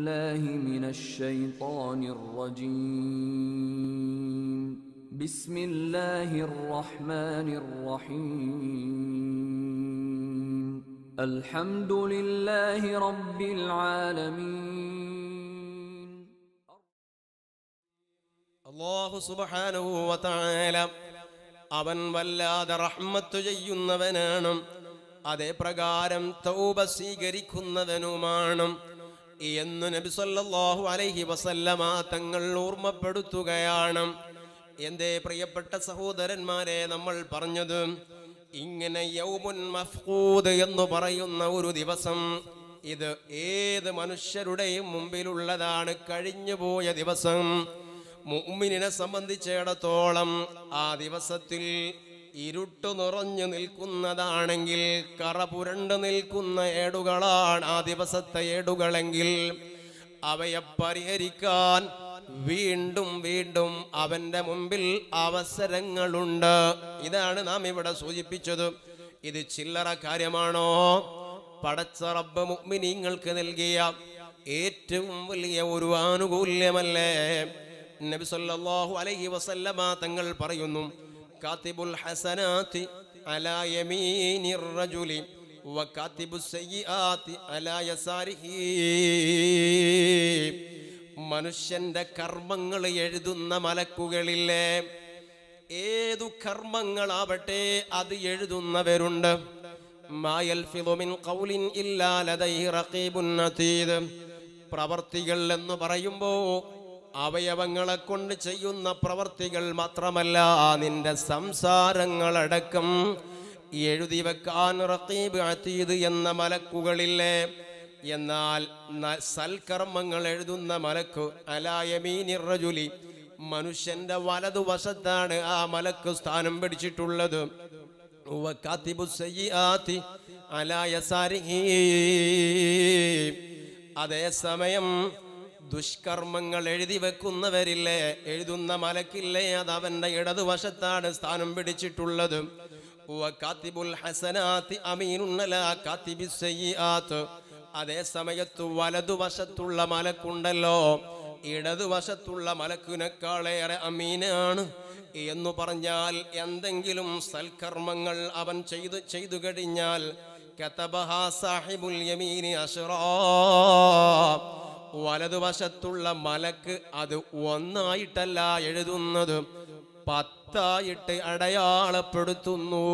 بالله من الشيطان الرجيم بسم الله الرحمن الرحيم الحمد لله رب العالمين അള്ളാഹു സുബ്ഹാനഹു വതആല അവൻ വല്ലാതെ റഹ്മത്ത് ചെയ്യുന്നവനാണ് അതേ പ്രകാരം തൗബ സ്വീകരിക്കുന്നവനുമാണ് എന്ന് നബി സല്ലല്ലാഹു അലൈഹി വസല്ലമ തങ്ങൾ ഓർമ്മപ്പെടുത്തുകയാണ് എന്റെ പ്രിയപ്പെട്ട സഹോദരന്മാരെ നമ്മൾ പറഞ്ഞത് ഇങ്ങനെ യൗമുൻ മഫ്കൂദ് എന്ന് പറയുന്ന ഒരു ദിവസം ഇത് ഏത് മനുഷ്യരുടെയും മുമ്പിലുള്ളതാണ് കഴിഞ്ഞുപോയ ദിവസം മുഅ്മിനിനെ സംബന്ധിച്ചിടത്തോളം ആ ദിവസത്തിൽ ഇരുട്ട് നിറഞ്ഞു നിൽക്കുന്നതാണെങ്കിൽ കറ പുരണ്ടു നിൽക്കുന്ന ഏടുകളാണ് ആ ദിവസത്തെ ഏടുകളെങ്കിൽ അവയെ പരിഹരിക്കാൻ വീണ്ടും വീണ്ടും അവന്റെ മുമ്പിൽ അവസരങ്ങളുണ്ട് ഇതാണ് നാം ഇവിടെ സൂചിപ്പിച്ചത് ഇത് ചില്ലറ കാര്യമാണോ പടച്ച റബ്ബ് മുഅ്മിനീങ്ങൾക്ക് നൽകിയ ഏറ്റവും വലിയ ഒരു ആനുകൂല്യമല്ലേ നബി സല്ലല്ലാഹു അലൈഹി വസല്ലമ തങ്ങൾ പറയുന്നു കാത്തിബുൽ ഹസനാത്തി അലാ യമീനിർ റജുലി വകാത്തിബുസ് സയ്യിആത്തി അലാ യസാരിഹി മനുഷ്യന്റെ കർമ്മങ്ങൾ എഴുതുന്ന മലക്കുകളില്ലേ ഏതു കർമ്മങ്ങളാവട്ടെ അത് എഴുതുന്നവരുണ്ട് മായൽഫിദു മിൻ ഖൗലിൻ ഇല്ലാ ലദൈഹി റഖീബുൻ അതീദ് പ്രവർത്തികൾ എന്ന് പറയുമ്പോ അവയവങ്ങളെ കൊണ്ട് ചെയ്യുന്ന പ്രവർത്തികൾ മാത്രമല്ല നിന്റെ സംസാരങ്ങളടക്കം എഴുതി വെക്കാൻ റഖീബ് അതീദ് എന്ന മലക്കുകളില്ലേ എന്നാൽ ന- സൽക്കർമ്മങ്ങൾ എഴുതുന്ന മലക്ക് അലായമീനി റജുലി മനുഷ്യന്റെ വലതുവശത്താണ് ആ മലക്ക് സ്ഥാനം പിടിച്ചിട്ടുള്ളത് വകാത്തിബു സയ്യിആത്തി അലാ യസാരിഹി. അതേസമയം ദുഷ്കർമ്മങ്ങൾ എഴുതി വെക്കുന്നവരില്ലേ എഴുതുന്ന മലക്കില്ലേ അത് അവന്റെ ഇടതുവശത്താണ് സ്ഥാനം പിടിച്ചിട്ടുള്ളത് വകാത്തിബുൽ ഹസനാത്തി അമീനുൻ അലാ കാത്തിബിസ് സയ്യിആത്ത്. അതേ സമയത്ത് വലതുവശത്തുള്ള മലക്കുണ്ടല്ലോ ഇടതുവശത്തുള്ള മലക്കിനേക്കാളേറെ അമീനാണ് എന്ന് പറഞ്ഞാൽ എന്തെങ്കിലും സൽക്കർമ്മങ്ങൾ അവൻ ചെയ്തു ചെയ്തു കഴിഞ്ഞാൽ കതബഹാ സാഹിബുൽ യമീനി അശ്റാ. വലതുവശത്തുള്ള മലക്ക് അത് ഒന്നായിട്ടല്ല എഴുതുന്നത് പത്തായിട്ട് അടയാളപ്പെടുത്തുന്നു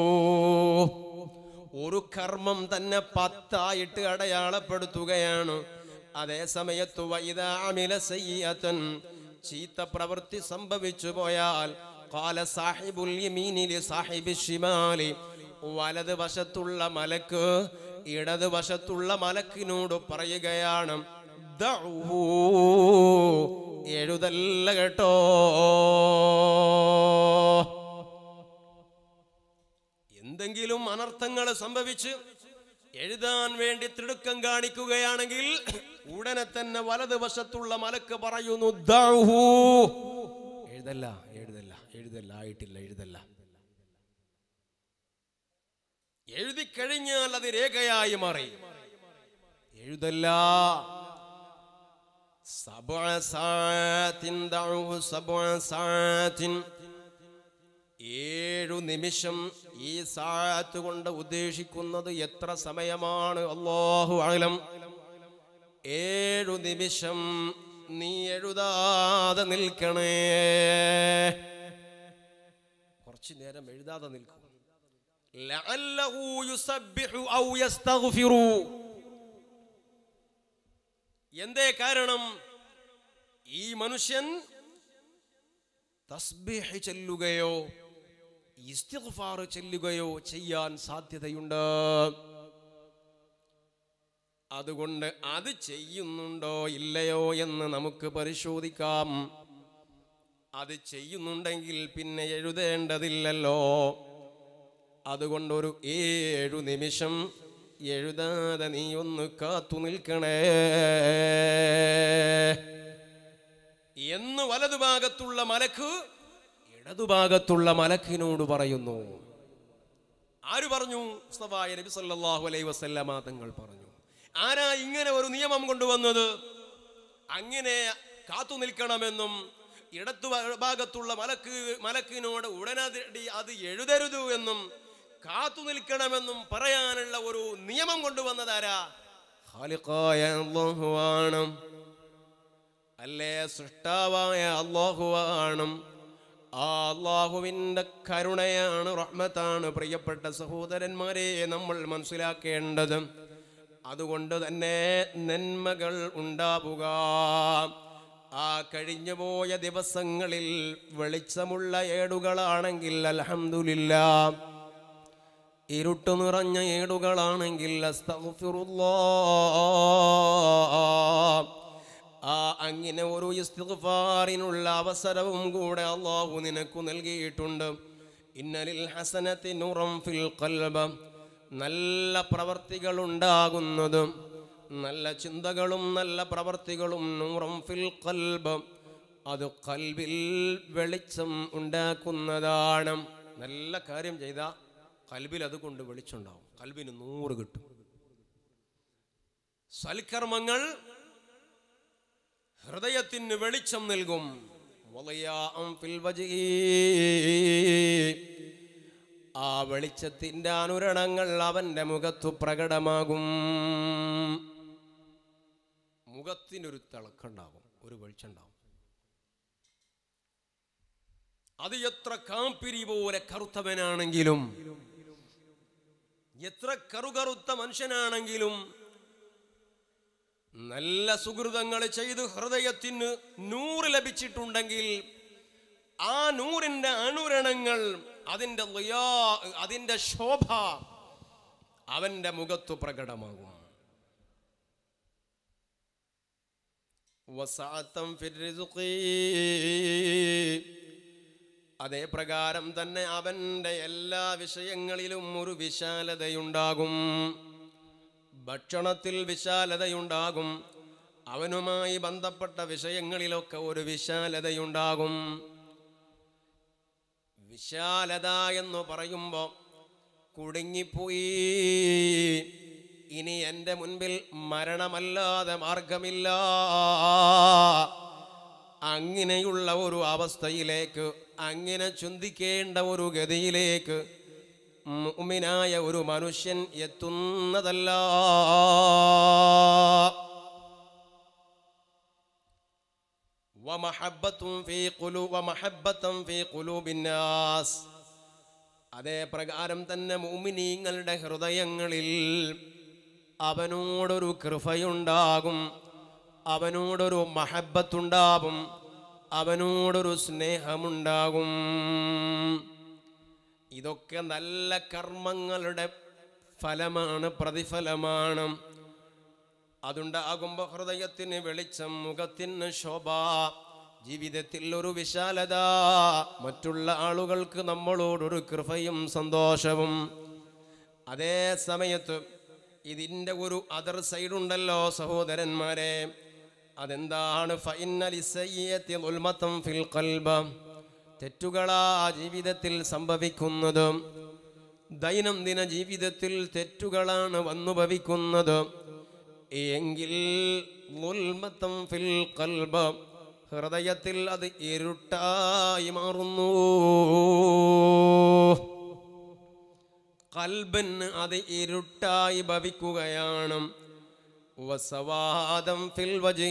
ഒരു കർമ്മം തന്നെ പത്തായിട്ട് അടയാളപ്പെടുത്തുകയാണ് അതേ സമയത്ത് വൈദാമില സയ്യത്തൻ ചീത്ത പ്രവൃത്തി സംഭവിച്ചു പോയാൽ കാല സാഹിബുൽ യമീനിലി സാഹിബി ഷിമാലി വലത് വശത്തുള്ള മലക്ക് ഇടത് വശത്തുള്ള മലക്കിനോട് പറയുകയാണ് ദഉഹു, എഴുതല്ല കേട്ടോ എന്തെങ്കിലും അനർത്ഥങ്ങൾ സംഭവിച്ച് എഴുതാൻ വേണ്ടി തിടുക്കം കാണിക്കുകയാണെങ്കിൽ ഉടനെ തന്നെ വലതുവശത്തുള്ള മലക്ക് പറയുന്നു "ദഅഹു." എഴുതല്ല എഴുതല്ല എഴുതല്ല ആയിട്ടില്ല എഴുതല്ല എഴുതി കഴിഞ്ഞാൽ അത് രേഖയായി മാറി എഴുതല്ല സബ്അ സാഅത്തിൻ ദഅഹു സബ്അ സാഅത്തിൻ ഏഴു നിമിഷം ഈ സാഴത്ത് കൊണ്ട് ഉദ്ദേശിക്കുന്നത് എത്ര സമയമാണ് അള്ളാഹു അകലം ഏഴു നിമിഷം നീ എഴുതാതെ നിൽക്കണേ കുറച്ചു നേരം എഴുതാതെ നിൽക്കും ലഅല്ലഹു യുസബ്ബിഹു ഔ യസ്തഗ്ഫിറു. എന്തേ കാരണം ഈ മനുഷ്യൻ തസ്ബീഹ് ചെല്ലുകയോ ഇസ്തിഗ്ഫാർ ചെല്ലുകയോ ചെയ്യാൻ സാധ്യതയുണ്ട് അതുകൊണ്ട് അത് ചെയ്യുന്നുണ്ടോ ഇല്ലയോ എന്ന് നമുക്ക് പരിശോധിക്കാം അത് ചെയ്യുന്നുണ്ടെങ്കിൽ പിന്നെ എഴുതേണ്ടതില്ലല്ലോ അതുകൊണ്ടൊരു ഏഴു നിമിഷം എഴുതാതെ നീ ഒന്ന് കാത്തു നിൽക്കണേ എന്ന് വലതുഭാഗത്തുള്ള മലക്ക് ഇടതുഭാഗത്തുള്ള മലക്കിനോട് പറയുന്നു ആര് പറഞ്ഞു മുസ്തഫായ നബി സല്ലല്ലാഹു അലൈഹി വസല്ലമ തങ്ങൾ പറഞ്ഞു ആരാ ഇങ്ങനെ ഒരു നിയമം കൊണ്ടുവന്നത് അങ്ങനെ കാത്തു നിൽക്കണമെന്നും ഇടത്തു ഭാഗത്തുള്ള മലക്ക് മലക്കിനോട് ഉടനടി അത് എഴുതരുത് എന്നും കാത്തു നിൽക്കണമെന്നും പറയാനുള്ള ഒരു നിയമം കൊണ്ടുവന്നതാരാ ഖാലിഖായ അല്ലാഹുവാണ് അല്ലേ സൃഷ്ടാവായ അള്ളാഹുവാണ് ആ അള്ളാഹുവിൻ്റെ കരുണയാണ് റഹ്മത്താണ് പ്രിയപ്പെട്ട സഹോദരന്മാരെ നമ്മൾ മനസ്സിലാക്കേണ്ടത് അതുകൊണ്ട് തന്നെ നന്മകൾ ഉണ്ടാവുക ആ കഴിഞ്ഞുപോയ ദിവസങ്ങളിൽ വെളിച്ചമുള്ള ഏടുകളാണെങ്കിൽ അൽഹംദുലില്ല ഇരുട്ട് നിറഞ്ഞ ഏടുകളാണെങ്കിൽ അസ്തഗ്ഫിറുല്ലാഹ്. ആ അങ്ങനെ ഒരു ഇസ്തിഗ്ഫാറിനുള്ള അവസരവും കൂടെ അള്ളാഹു നിനക്ക് നൽകിയിട്ടുണ്ട് ഇന്നലിൽ ഹസനത്തി നുറം ഫിൽ ഖൽബ് നല്ല പ്രവർത്തികൾ ഉണ്ടാകുന്നത് നല്ല ചിന്തകളും നല്ല പ്രവർത്തികളും നൂറം ഫിൽ ഖൽബ് അത് കൽബിൽ വെളിച്ചം ഉണ്ടാക്കുന്നതാണ് നല്ല കാര്യം ചെയ്ത കൽബിൽ അത് കൊണ്ട് വെളിച്ചുണ്ടാവും കൽബിന് നൂറ് കിട്ടും സൽക്കർമ്മങ്ങൾ ഹൃദയത്തിന് വെളിച്ചം നൽകും വലയാഅം ഫിൽ വജ്ഹി. ആ വെളിച്ചത്തിന്റെ അനുരണങ്ങൾ അവന്റെ മുഖത്തു പ്രകടമാകും മുഖത്തിനൊരു തിളക്കുണ്ടാകും ഒരു വെളിച്ചുണ്ടാവും അത് എത്ര കാപ്പിരി പോലെ കറുത്തവനാണെങ്കിലും എത്ര കറുകറുത്ത മനുഷ്യനാണെങ്കിലും നല്ല സുഹൃതങ്ങൾ ചെയ്ത് ഹൃദയത്തിന് നൂറ് ലഭിച്ചിട്ടുണ്ടെങ്കിൽ ആ നൂറിന്റെ അനുരണങ്ങൾ അതിന്റെ ളിയാ, അതിന്റെ ശോഭ അവന്റെ മുഖത്തു പ്രകടമാകും വസാത്തം ഫിർ റിസ്ഖി. അതേ പ്രകാരം തന്നെ അവന്റെ എല്ലാ വിഷയങ്ങളിലും ഒരു വിശാലതയുണ്ടാകും ഭക്ഷണത്തിൽ വിശാലതയുണ്ടാകും അവനുമായി ബന്ധപ്പെട്ട വിഷയങ്ങളിലൊക്കെ ഒരു വിശാലതയുണ്ടാകും വിശാലത എന്ന് പറയുമ്പോൾ കുടുങ്ങിപ്പോയി ഇനി എൻ്റെ മുൻപിൽ മരണമല്ലാതെ മാർഗമില്ല അങ്ങനെയുള്ള ഒരു അവസ്ഥയിലേക്ക് അങ്ങനെ ചിന്തിക്കേണ്ട ഒരു ഗതിയിലേക്ക് മുഅ്മിനായ ഒരു മനുഷ്യൻ എത്തുന്നതല്ല വമഹബ്ബത്തും ഫീ ഖുലൂ വമഹബ്ബത്തും ഫീ ഖുലൂബിന്നാസ് അതേ പ്രകാരം തന്നെ മുഅ്മിനീങ്ങളുടെ ഹൃദയങ്ങളിൽ അവനോടൊരു കൃപയുണ്ടാകും അവനോടൊരു മഹബത്തുണ്ടാകും അവനോടൊരു സ്നേഹമുണ്ടാകും ഇതൊക്കെ നല്ല കർമ്മങ്ങളുടെ ഫലമാണ് പ്രതിഫലമാണ് അതുണ്ടാകുമ്പോൾ ഹൃദയത്തിന് വെളിച്ചം മുഖത്തിന് ശോഭ ജീവിതത്തിൽ ഒരു വിശാലത മറ്റുള്ള ആളുകൾക്ക് നമ്മളോടൊരു കൃപയും സന്തോഷവും അതേ സമയത്ത് ഇതിൻ്റെ ഒരു അതർ സൈഡുണ്ടല്ലോ സഹോദരന്മാരെ അതെന്താണ് ഫൈനലിസയ്യത്തി ഉൽമത്തം ഫിൽ കൽബ തെറ്റുകളാ ജീവിതത്തിൽ സംഭവിക്കുന്നത് ദൈനംദിന ജീവിതത്തിൽ തെറ്റുകളാണ് വന്നു ഭവിക്കുന്നത് എങ്കിൽ ഉൽമത്തം ഫിൽ കൽബ ഹൃദയത്തിൽ അത് ഇരുട്ടായി മാറുന്നു കൽബന് അത് ഇരുട്ടായി ഭവിക്കുകയാണ് വസവാദം ഫിൽ വജീ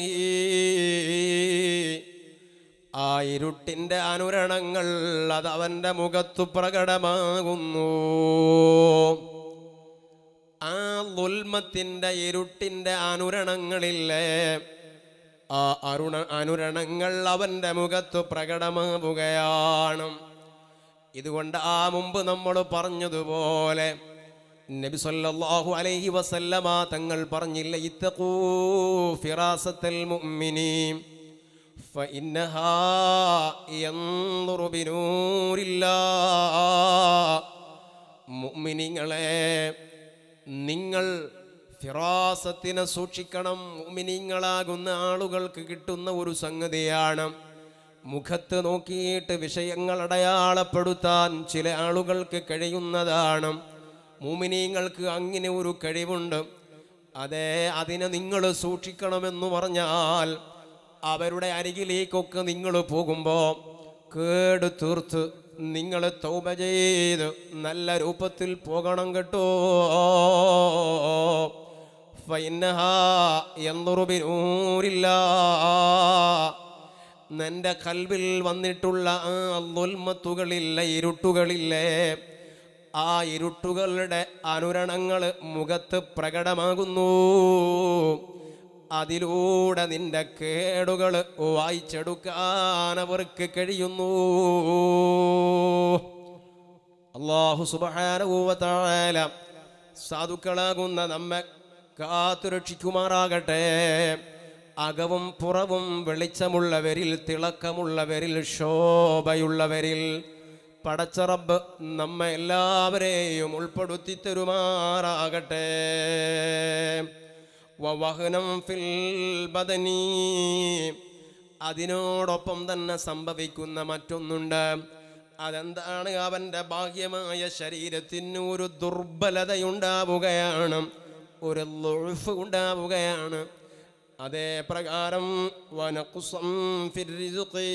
ആ ഇരുട്ടിന്റെ അനുരണങ്ങൾ അത് അവന്റെ മുഖത്തു പ്രകടമാകുന്നു ആ ദുൽമത്തിന്റെ ഇരുട്ടിന്റെ അനുരണങ്ങളില്ലേ ആ അരുണ അനുരണങ്ങൾ അവന്റെ മുഖത്തു പ്രകടമാവുകയാണ് ഇതുകൊണ്ട് ആ മുമ്പ് നമ്മൾ പറഞ്ഞതുപോലെ നബി സല്ലല്ലാഹു അലൈഹി വസല്ലമ തങ്ങൾ പറഞ്ഞില്ല ഇത്തഖൂ ഫിറാസത്തൽ മുഅ്മിനി ഫഇന്നഹാ യൻദുറു ബിനൂരില്ലാ മുഅ്മിനീങ്ങളെ നിങ്ങൾ ഫിറാസത്തിനെ സൂക്ഷിക്കണം മുഅ്മിനീങ്ങളാകുന്ന ആളുകൾക്ക് കിട്ടുന്ന ഒരു സംഗതിയാണ് മുഖത്ത് നോക്കിയിട്ട് വിഷയങ്ങൾ അടയാളപ്പെടുത്താൻ ചില ആളുകൾക്ക് കഴിയുന്നതാണ് മൂമിനീങ്ങൾക്ക് അങ്ങനെ ഒരു കഴിവുണ്ട് അതെ അതിനെ നിങ്ങൾ സൂക്ഷിക്കണമെന്ന് പറഞ്ഞാൽ അവരുടെ അരികിലേക്കൊക്കെ നിങ്ങൾ പോകുമ്പോൾ കേട് തീർത്ത് നിങ്ങൾ തൗബ ചെയ്ത് നല്ല രൂപത്തിൽ പോകണം കേട്ടോ ഫൈനഹാ എന്നുറുബിനൂരില്ല നിന്റെ കൽവിൽ വന്നിട്ടുള്ള ആ ദുൽമത്തുകളില്ല ഇരുട്ടുകളില്ലേ ആ ഇരുട്ടുകളുടെ അനുരണങ്ങൾ മുഖത്ത് പ്രകടമാകുന്നു അതിലൂടെ നിന്റെ കേടുകൾ വായിച്ചെടുക്കാൻ അവർക്ക് കഴിയുന്നു അള്ളാഹു സുബാനുഭൂവത്തായാല സാധുക്കളാകുന്ന നമ്മെ കാത്തുരക്ഷിക്കുമാറാകട്ടെ അകവും പുറവും വെളിച്ചമുള്ളവരിൽ തിളക്കമുള്ളവരിൽ ശോഭയുള്ളവരിൽ പടച്ചറബ് നമ്മെ എല്ലാവരെയും ഉൾപ്പെടുത്തി തരുമാറാകട്ടെ വവഹനം ഫിൽ ബദനി അതിനോടൊപ്പം തന്നെ സംഭവിക്കുന്ന മറ്റൊന്നുണ്ട് അതെന്താണ് അവൻ്റെ ബാഹ്യമായ ശരീരത്തിന് ഒരു ദുർബലതയുണ്ടാവുകയാണ് ഒരു ലുഴുഫ് ഉണ്ടാവുകയാണ് അതേ പ്രകാരം വനക്കുസം ഫിർ റിസ്ഖി.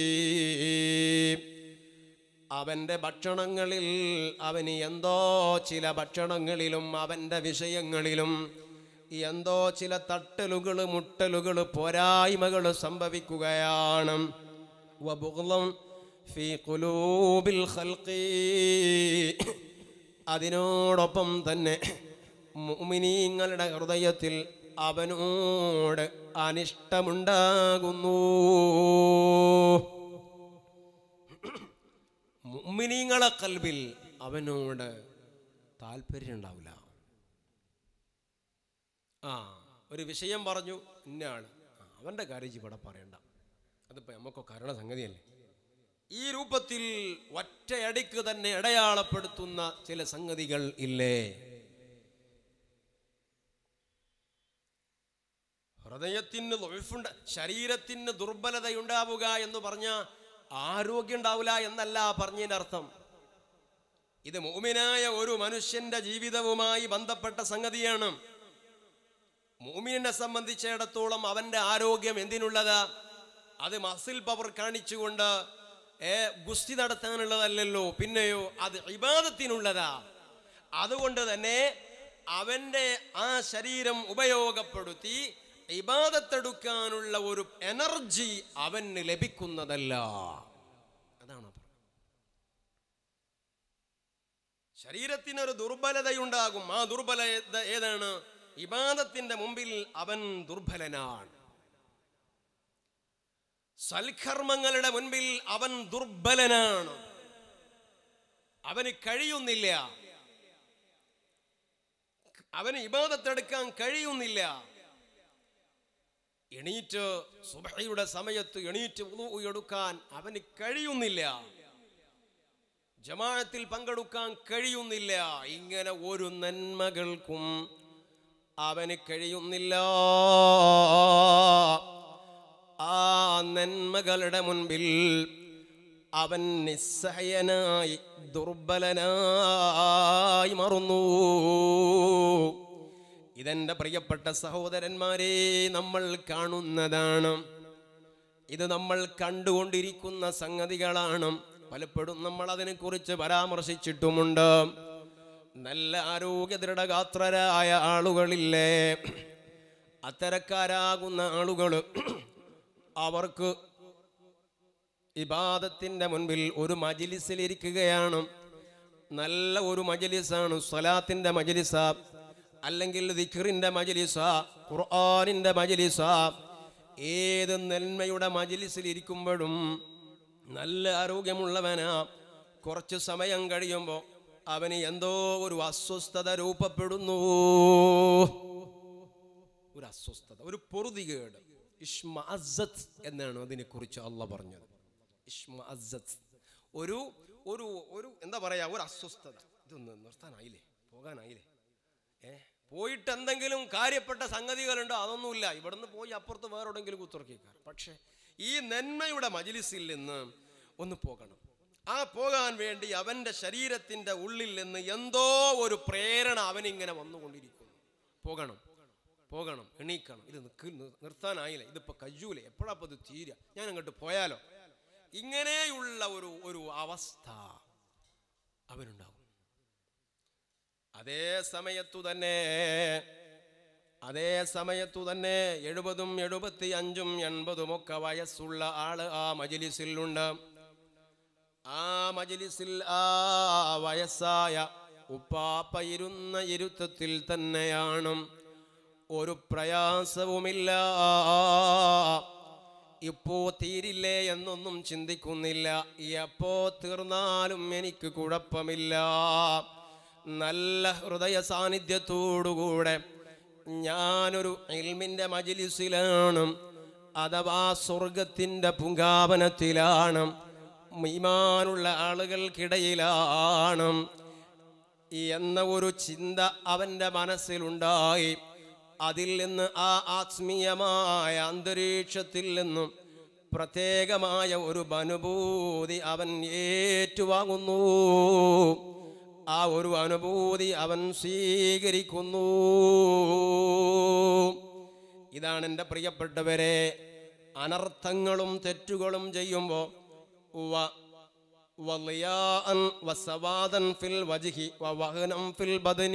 അവൻ്റെ ഭക്ഷണങ്ങളിൽ അവന് എന്തോ ചില ഭക്ഷണങ്ങളിലും അവൻ്റെ വിഷയങ്ങളിലും എന്തോ ചില തട്ടലുകൾ മുട്ടലുകൾ പോരായ്മകൾ സംഭവിക്കുകയാണ് വബുഗ്ളം ഫീ ഖുലൂബിൽ ഖൽഖി. അതിനോടൊപ്പം തന്നെ മുഅ്മിനീങ്ങളുടെ ഹൃദയത്തിൽ അവനോട് അനിഷ്ടമുണ്ടാകുന്നു മുഅ്മിനീങ്ങളെ കൽബിൽ അവനോട് താല്പര്യം ഉണ്ടാവില്ല ആ ഒരു വിഷയം പറഞ്ഞു ഇന്നയാണ് ആ, അവൻ്റെ കാര്യം ഇവിടെ പറയണ്ട അതിപ്പോൾ നമുക്കൊക്കെ അറിയണ സംഗതിയല്ലേ ഈ രൂപത്തിൽ ഒറ്റയടിക്ക് തന്നെ അടയാളപ്പെടുത്തുന്ന ചില സംഗതികൾ ഇല്ലേ ഹൃദയത്തിന് ലൊഴുഫുണ്ട ശരീരത്തിന് ദുർബലതയുണ്ടാവുക എന്ന് പറഞ്ഞ ആരോഗ്യം ഉണ്ടാവില്ല എന്നല്ല പറഞ്ഞതിൻ്റെ അർത്ഥം ഇത് മോമിനായ ഒരു മനുഷ്യന്റെ ജീവിതവുമായി ബന്ധപ്പെട്ട സംഗതിയാണ് മോമിനെ സംബന്ധിച്ചിടത്തോളം അവന്റെ ആരോഗ്യം എന്തിനുള്ളതാ അത് മസിൽ പവർ കാണിച്ചുകൊണ്ട് ഏ ഗുസ്തി നടത്താനുള്ളതല്ലല്ലോ പിന്നെയോ അത് ഇബാദത്തിനുള്ളതാ അതുകൊണ്ട് തന്നെ അവന്റെ ആ ശരീരം ഉപയോഗപ്പെടുത്തി ഇബാദത്തെടുക്കാനുള്ള ഒരു എനർജി അവന് ലഭിക്കുന്നതല്ല അതാണ് പറഞ്ഞത്. ശരീരത്തിനൊരു ദുർബലതയുണ്ടാകും ആ ദുർബലത ഏതാണ് ഇബാദത്തിന്റെ മുമ്പിൽ അവൻ ദുർബലനാണ് സൽക്കർമ്മങ്ങളുടെ മുൻപിൽ അവൻ ദുർബലനാണ് അവന് കഴിയുന്നില്ല അവന് ഇബാദത്തെടുക്കാൻ കഴിയുന്നില്ല എണീറ്റ് സുബഹയുടെ സമയത്ത് എണീറ്റ് ഉളു എടുക്കാൻ അവന് കഴിയുന്നില്ല ജമാഅത്തിൽ പങ്കെടുക്കാൻ കഴിയുന്നില്ല ഇങ്ങനെ ഒരു നന്മകൾക്കും അവന് കഴിയുന്നില്ല ആ നന്മകളുടെ മുൻപിൽ അവൻ നിസ്സഹയനായി ദുർബലനായി മാറുന്നു ഇതെന്റെ പ്രിയപ്പെട്ട സഹോദരന്മാരെ നമ്മൾ കാണുന്നതാണ് ഇത് നമ്മൾ കണ്ടുകൊണ്ടിരിക്കുന്ന സംഗതികളാണ് പലപ്പോഴും നമ്മൾ അതിനെക്കുറിച്ച് പരാമർശിച്ചിട്ടുമുണ്ട് നല്ല ആരോഗ്യ ദൃഢഗാത്രരായ ആളുകളില്ലേ അത്തരക്കാരാകുന്ന ആളുകൾ അവർക്ക് ഇബാദത്തിന്റെ മുൻപിൽ ഒരു മജിലിസിലിരിക്കുകയാണ് നല്ല ഒരു മജലിസാണ് സ്വലാത്തിന്റെ മജലിസ അല്ലെങ്കിൽ ദിഖറിന്റെ മജലിസ ഖുർആനിന്റെ മജലിസ ഏത് നന്മയുടെ മജലിസിൽ ഇരിക്കുമ്പോഴും നല്ല ആരോഗ്യമുള്ളവനാ കുറച്ച് സമയം കഴിയുമ്പോൾ അവന് എന്തോ ഒരു അസ്വസ്ഥത രൂപപ്പെടുന്നു ഒരു അസ്വസ്ഥത ഒരു പൊറുതികേട് ഇഷ്മ അസത്ത് എന്നാണ് അതിനെക്കുറിച്ച് അള്ള പറഞ്ഞത് ഇഷ്മ അസത്ത് ഒരു ഒരു ഒരു എന്താ പറയാ ഒരു അസ്വസ്ഥത ഇതൊന്ന് നിർത്താനായില്ലേ പോകാനായില്ലേ ഏ പോയിട്ട് എന്തെങ്കിലും കാര്യപ്പെട്ട സംഗതികളുണ്ടോ അതൊന്നുമില്ല ഇവിടുന്ന് പോയി അപ്പുറത്ത് വേറെ എവിടെയെങ്കിലും കുത്തുറക്കിക്കാർ പക്ഷേ ഈ നന്മയുടെ മജിലിസിൽ നിന്ന് ഒന്ന് പോകണം ആ പോകാൻ വേണ്ടി അവൻ്റെ ശരീരത്തിൻ്റെ ഉള്ളിൽ നിന്ന് എന്തോ ഒരു പ്രേരണ അവനിങ്ങനെ വന്നുകൊണ്ടിരിക്കുന്നു പോകണം പോകണം എണീക്കണം ഇത് നിൽക്ക് നി- നിർത്താനായില്ല ഇതിപ്പോൾ കയ്യൂലേ എപ്പോഴാപ്പോൾ ഇത് തീരുക ഞാൻ അങ്ങോട്ട് പോയാലോ ഇങ്ങനെയുള്ള ഒരു ഒരു അവസ്ഥ അവനുണ്ടാകും അതേ സമയത്തു തന്നെ അതേ സമയത്തു തന്നെ എഴുപതും എഴുപത്തി അഞ്ചും എൺപതും ഒക്കെ വയസ്സുള്ള ആള് ആ മജിലിസിലുണ്ട് ആ മജിലിസിൽ ആ വയസ്സായ ഉപ്പാപ്പ ഇരുന്ന ഇരുത്തത്തിൽ തന്നെയാണ് ഒരു പ്രയാസവുമില്ല ഇപ്പോ തീരില്ലേ എന്നൊന്നും ചിന്തിക്കുന്നില്ല എപ്പോ തീർന്നാലും എനിക്ക് കുഴപ്പമില്ല നല്ല ഹൃദയ സാന്നിധ്യത്തോടുകൂടെ ഞാനൊരു ഇൽമിൻ്റെ മജിലിസിലാണ് അഥവാ സ്വർഗത്തിൻ്റെ പുങ്കാവനത്തിലാണ് മീമാനുള്ള ആളുകൾക്കിടയിലാണ് എന്ന ഒരു ചിന്ത അവൻ്റെ മനസ്സിലുണ്ടായി അതിൽ നിന്ന് ആ ആത്മീയമായ അന്തരീക്ഷത്തിൽ നിന്നും പ്രത്യേകമായ ഒരു അനുഭൂതി അവൻ ഏറ്റുവാങ്ങുന്നു ആ ഒരു അനുഭൂതി അവൻ സ്വീകരിക്കുന്നു ഇതാണ് എൻ്റെ പ്രിയപ്പെട്ടവരെ അനർത്ഥങ്ങളും തെറ്റുകളും ചെയ്യുമ്പോൾ وضياء وسوادا في الوجه ووهنا في البدن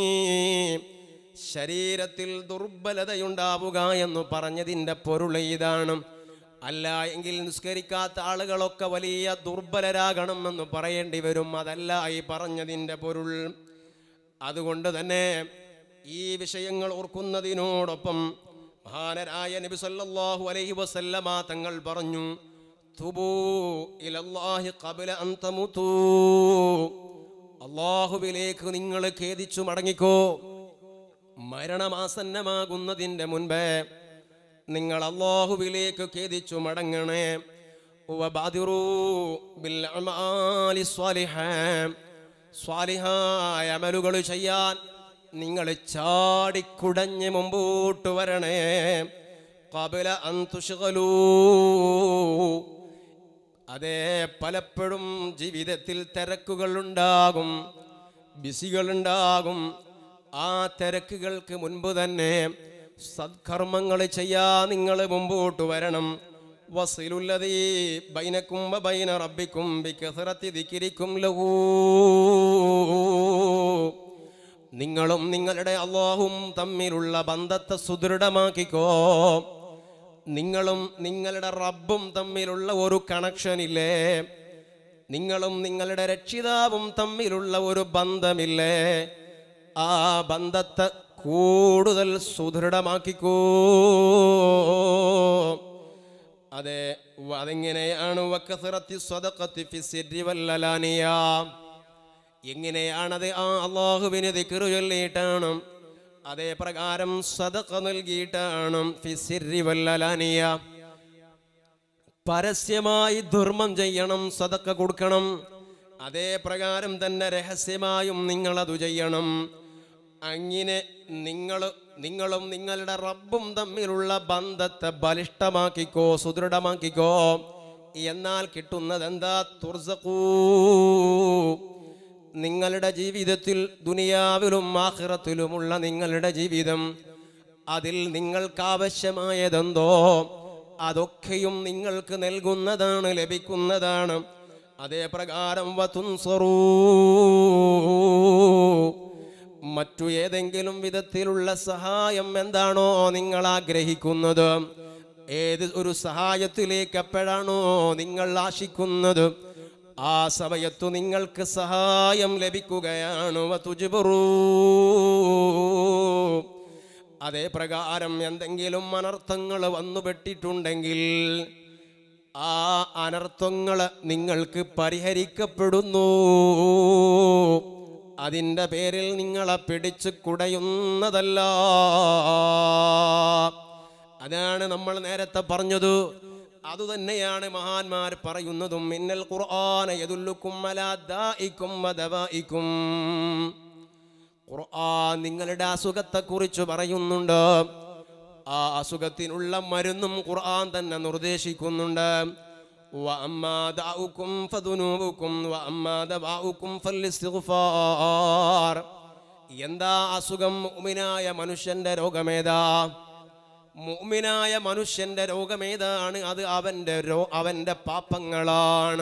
ശരീരത്തിൽ ദുർബലതയുണ്ടാവുക എന്ന് പറഞ്ഞതിൻ്റെ പൊരുൾ ഇതാണ് അല്ല എങ്കിൽ നിസ്കരിക്കാത്ത ആളുകളൊക്കെ വലിയ ദുർബലരാകണം എന്ന് പറയേണ്ടി വരും അതല്ല ഈ പറഞ്ഞതിൻ്റെ പൊരുൾ അതുകൊണ്ട് തന്നെ ഈ വിഷയങ്ങൾ ഓർക്കുന്നതിനോടൊപ്പം മഹാനരായ നബി സല്ലല്ലാഹു അലൈഹി വസല്ലമ തങ്ങൾ പറഞ്ഞു തുബൂ ഇലല്ലാഹി ഖബല അൻ തമുതൂ അള്ളാഹുവിലേക്ക് നിങ്ങൾ ഖേദിച്ചു മടങ്ങിക്കോ മരണമാസന്നമാകുന്നതിൻ്റെ മുൻപേ നിങ്ങൾ അള്ളാഹുവിലേക്ക് ഖേദിച്ചു മടങ്ങണേ വബാദിറൂ ബിൽ അമാലി സ്വാലിഹാ. സ്വാലിഹായ അമലുകൾ ചെയ്യാൻ നിങ്ങൾ ചാടിക്കുടഞ്ഞ് മുമ്പോട്ട് വരണേ കബല അന്തുഷകലൂ അതേ പലപ്പോഴും ജീവിതത്തിൽ തിരക്കുകൾ ഉണ്ടാകും ബിസികൾ ഉണ്ടാകും ആ തിരക്കുകൾക്ക് മുൻപ് തന്നെ സത്കർമ്മങ്ങൾ ചെയ്യാൻ നിങ്ങൾ മുമ്പോട്ട് വരണം വസിലുല്ലതീ ബൈനക്കും വ ബൈന റബ്ബിക്കും ബിക്കസറത്തി ദിക്കിരിക്കും ലഹൂ നിങ്ങളും നിങ്ങളുടെ അള്ളാഹും തമ്മിലുള്ള ബന്ധത്തെ സുദൃഢമാക്കിക്കോ നിങ്ങളും നിങ്ങളുടെ റബ്ബും തമ്മിലുള്ള ഒരു കണക്ഷൻ ഇല്ലേ നിങ്ങളും നിങ്ങളുടെ രക്ഷിതാവും തമ്മിലുള്ള ഒരു ബന്ധമില്ലേ ആ ബന്ധത്തെ കൂടുതൽ സുദൃഢമാക്കിക്കോ അതെ വ- അതെങ്ങനെയാണ് വക്കസിറത്തി സ്വതക്കത്തി ഫി സിരി വല്ലലാനിയ എങ്ങനെയാണത് ആ അള്ളാഹുവിന് ദിക്റ് ചൊല്ലിയിട്ടാണ് അതേ പ്രകാരം സദഖ നൽകിയിട്ടാണ് ഫി സിരി വല്ലലാനിയ പരസ്യമായി ധർമ്മം ചെയ്യണം സദക്ക കൊടുക്കണം അതേ പ്രകാരം തന്നെ രഹസ്യമായും നിങ്ങളത് ചെയ്യണം അങ്ങനെ നിങ്ങൾ നിങ്ങളും നിങ്ങളുടെ റബ്ബും തമ്മിലുള്ള ബന്ധത്തെ ബലിഷ്ഠമാക്കിക്കോ സുദൃഢമാക്കിക്കോ എന്നാൽ കിട്ടുന്നത് എന്താ തുർസഖൂ നിങ്ങളുടെ ജീവിതത്തിൽ ദുനിയാവിലും ആഖിറത്തിലുമുള്ള നിങ്ങളുടെ ജീവിതം അതിൽ നിങ്ങൾക്കാവശ്യമായതെന്തോ അതൊക്കെയും നിങ്ങൾക്ക് നൽകുന്നതാണ് ലഭിക്കുന്നതാണ് അതേ പ്രകാരം വതുൻസറൂ മറ്റു ഏതെങ്കിലും വിധത്തിലുള്ള സഹായം എന്താണോ നിങ്ങൾ ആഗ്രഹിക്കുന്നത് ഏത് ഒരു സഹായത്തിലേക്ക് എപ്പോഴാണോ നിങ്ങൾ ആശിക്കുന്നത് ആ സമയത്തു നിങ്ങൾക്ക് സഹായം ലഭിക്കുകയാണ് വതുജ്ബറൂ. അതേ പ്രകാരം എന്തെങ്കിലും അനർത്ഥങ്ങൾ വന്നുപെട്ടിട്ടുണ്ടെങ്കിൽ ആ അനർത്ഥങ്ങൾ നിങ്ങൾക്ക് പരിഹരിക്കപ്പെടുന്നു അതിൻ്റെ പേരിൽ നിങ്ങളെ പിടിച്ച് കുടയുന്നതല്ല അതാണ് നമ്മൾ നേരത്തെ പറഞ്ഞത് അതുതന്നെയാണ് മഹാന്മാർ പറയുന്നതും മിന്നൽ ഖുർആന യദുല്ലുക്കും അലാ ദാഇക്കും വദവാഇക്കും ഖുർആൻ നിങ്ങളുടെ അസുഖത്തെക്കുറിച്ച് പറയുന്നുണ്ട് ആ അസുഖത്തിനുള്ള മരുന്നും ഖുർആൻ തന്നെ നിർദ്ദേശിക്കുന്നുണ്ട് وأما دعوكم فذنوبكم وأما دواؤكم فالاستغفار എന്താ അസുഖം മുഅ്മിനായ മനുഷ്യന്റെ രോഗമേതാ മുഅ്മിനായ മനുഷ്യന്റെ രോഗമേതാണ് അത് അവന്റെ രോ അവന്റെ പാപങ്ങളാണ്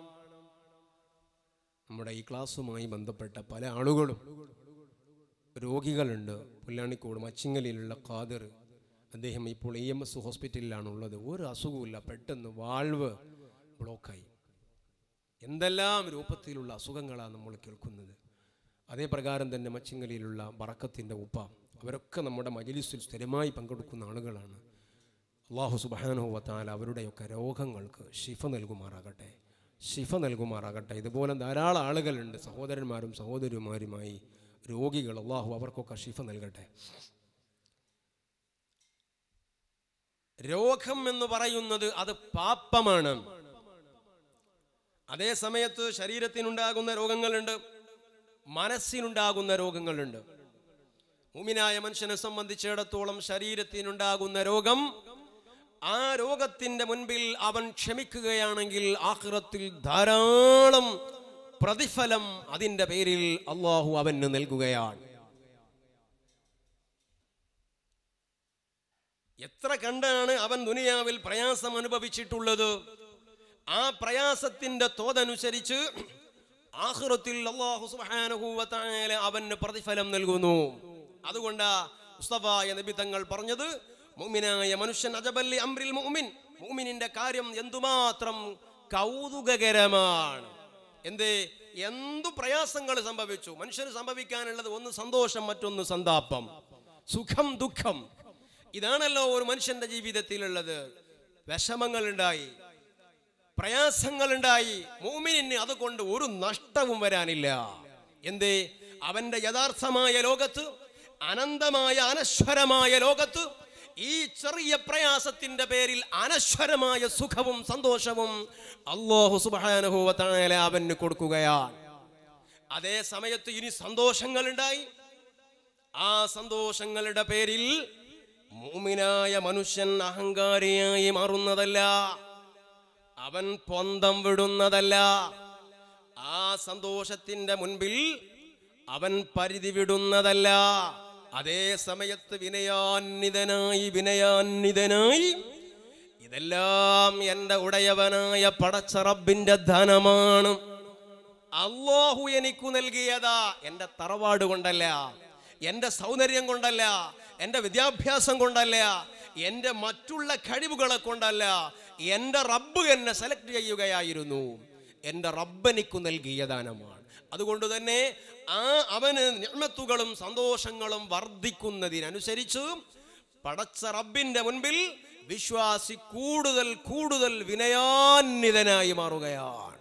നമ്മുടെ ഈ ക്ലാസ്സുമായി ബന്ധപ്പെട്ട പല ആളുകളും രോഗികളുണ്ട് പുല്ലാണിക്കോട് മച്ചിങ്ങലിലുള്ള ഖാദർ അദ്ദേഹം ഇപ്പോൾ ഇ എം എസ് ഹോസ്പിറ്റലിലാണ് ഉള്ളത് ഒരു അസുഖമില്ല പെട്ടെന്ന് വാൾവ് ബ്ലോക്കായി എന്തെല്ലാം രൂപത്തിലുള്ള അസുഖങ്ങളാണ് നമ്മൾ കേൾക്കുന്നത് അതേ പ്രകാരം തന്നെ മച്ചിങ്ങലിയിലുള്ള ബറക്കത്തിൻ്റെ ഉപ്പ അവരൊക്കെ നമ്മുടെ മജലിസിൽ സ്ഥിരമായി പങ്കെടുക്കുന്ന ആളുകളാണ് അള്ളാഹു സുബാനുവത്താൽ അവരുടെയൊക്കെ രോഗങ്ങൾക്ക് ശിഫ നൽകുമാറാകട്ടെ ശിഫ നൽകുമാറാകട്ടെ ഇതുപോലെ ധാരാളം ആളുകളുണ്ട് സഹോദരന്മാരും സഹോദരിമാരുമായി രോഗികൾ അള്ളാഹു അവർക്കൊക്കെ ശിഫ നൽകട്ടെ രോഗം എന്ന് പറയുന്നത് അത് പാപ്പമാണ് അതേ സമയത്ത് ശരീരത്തിനുണ്ടാകുന്ന രോഗങ്ങളുണ്ട് മനസ്സിനുണ്ടാകുന്ന രോഗങ്ങളുണ്ട് മുമിനായ മനുഷ്യനെ സംബന്ധിച്ചിടത്തോളം ശരീരത്തിനുണ്ടാകുന്ന രോഗം ആ രോഗത്തിന്റെ മുൻപിൽ അവൻ ക്ഷമിക്കുകയാണെങ്കിൽ ആഖിറത്തിൽ ധാരാളം പ്രതിഫലം അതിന്റെ പേരിൽ അള്ളാഹു അവന് നൽകുകയാണ് എത്ര കണ്ടാണ് അവൻ ദുനിയാവിൽ പ്രയാസം അനുഭവിച്ചിട്ടുള്ളത് ആ പ്രയാസത്തിന്റെ തോതനുസരിച്ച് ആഹ്റത്തിൽ അള്ളാഹു സുബ്ഹാനഹു വ തആല അവന് പ്രതിഫലം നൽകുന്നു അതുകൊണ്ട് മുസ്തഫായ നബി തങ്ങൾ പറഞ്ഞത് മുഅ്മിനായ മനുഷ്യൻ അജബല്ലി അംറിൽ മുഅ്മിൻ മുഅ്മിനിന്റെ കാര്യം എന്തുമാത്രം കൗതുകകരമാണ് എന്തേ എന്തു പ്രയാസങ്ങൾ സംഭവിച്ചു മനുഷ്യന് സംഭവിക്കാനുള്ളത് ഒന്ന് സന്തോഷം മറ്റൊന്ന് സന്താപം സുഖം ദുഃഖം ഇതാണല്ലോ ഒരു മനുഷ്യന്റെ ജീവിതത്തിലുള്ളത് വിഷമങ്ങൾ ഉണ്ടായി പ്രയാസങ്ങളുണ്ടായി മൂമിനിന് അതുകൊണ്ട് ഒരു നഷ്ടവും വരാനില്ല എന്തേ അവന്റെ യഥാർത്ഥമായ ലോകത്ത് അനന്തമായ അനശ്വരമായ ലോകത്ത് ഈ ചെറിയ പ്രയാസത്തിന്റെ പേരിൽ അനശ്വരമായ സുഖവും സന്തോഷവും അള്ളാഹു സുബാനുഭവത്തായ അവന് കൊടുക്കുകയാണ് അതേ സമയത്ത് ഇനി സന്തോഷങ്ങൾ ഉണ്ടായി ആ സന്തോഷങ്ങളുടെ പേരിൽ മൂമിനായ മനുഷ്യൻ അഹങ്കാരിയായി മാറുന്നതല്ല അവൻ പൊന്തം വിടുന്നതല്ല ആ സന്തോഷത്തിന്റെ മുൻപിൽ അവൻ പരിധി വിടുന്നതല്ല അതേ സമയത്ത് വിനയാന്വിതനായി വിനയാന്വിതനായി ഇതെല്ലാം എൻ്റെ ഉടയവനായ പടച്ച റബ്ബിന്റെ ധനമാണ് അള്ളാഹു എനിക്കു നൽകിയതാ എൻ്റെ തറവാട് കൊണ്ടല്ല എൻ്റെ സൗന്ദര്യം കൊണ്ടല്ല എൻ്റെ വിദ്യാഭ്യാസം കൊണ്ടല്ല എൻ്റെ മറ്റുള്ള കഴിവുകളെ കൊണ്ടല്ല എൻ്റെ റബ്ബ് എന്നെ സെലക്ട് ചെയ്യുകയായിരുന്നു എൻ്റെ റബ്ബ് എനിക്കു നൽകിയ ദാനമാണ് അതുകൊണ്ട് തന്നെ ആ അവന് നിയമത്തുകളും സന്തോഷങ്ങളും വർദ്ധിക്കുന്നതിനനുസരിച്ച് പടച്ച റബ്ബിന്റെ മുൻപിൽ വിശ്വാസി കൂടുതൽ കൂടുതൽ വിനയാന്വിതനായി മാറുകയാണ്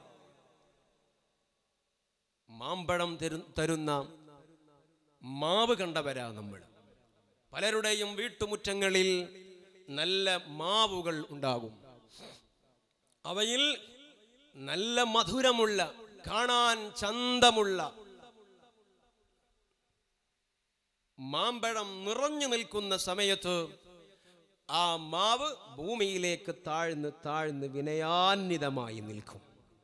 മാമ്പഴം തരു- തരുന്ന മാവ് കണ്ടവരാ നമ്മൾ പലരുടെയും വീട്ടുമുറ്റങ്ങളിൽ നല്ല മാവുകൾ ഉണ്ടാകും അവയിൽ നല്ല മധുരമുള്ള കാണാൻ ചന്തമുള്ള മാമ്പഴം നിറഞ്ഞു നിൽക്കുന്ന സമയത്ത് ആ മാവ് ഭൂമിയിലേക്ക് താഴ്ന്ന് താഴ്ന്ന് വിനയാന്വിതമായി നിൽക്കും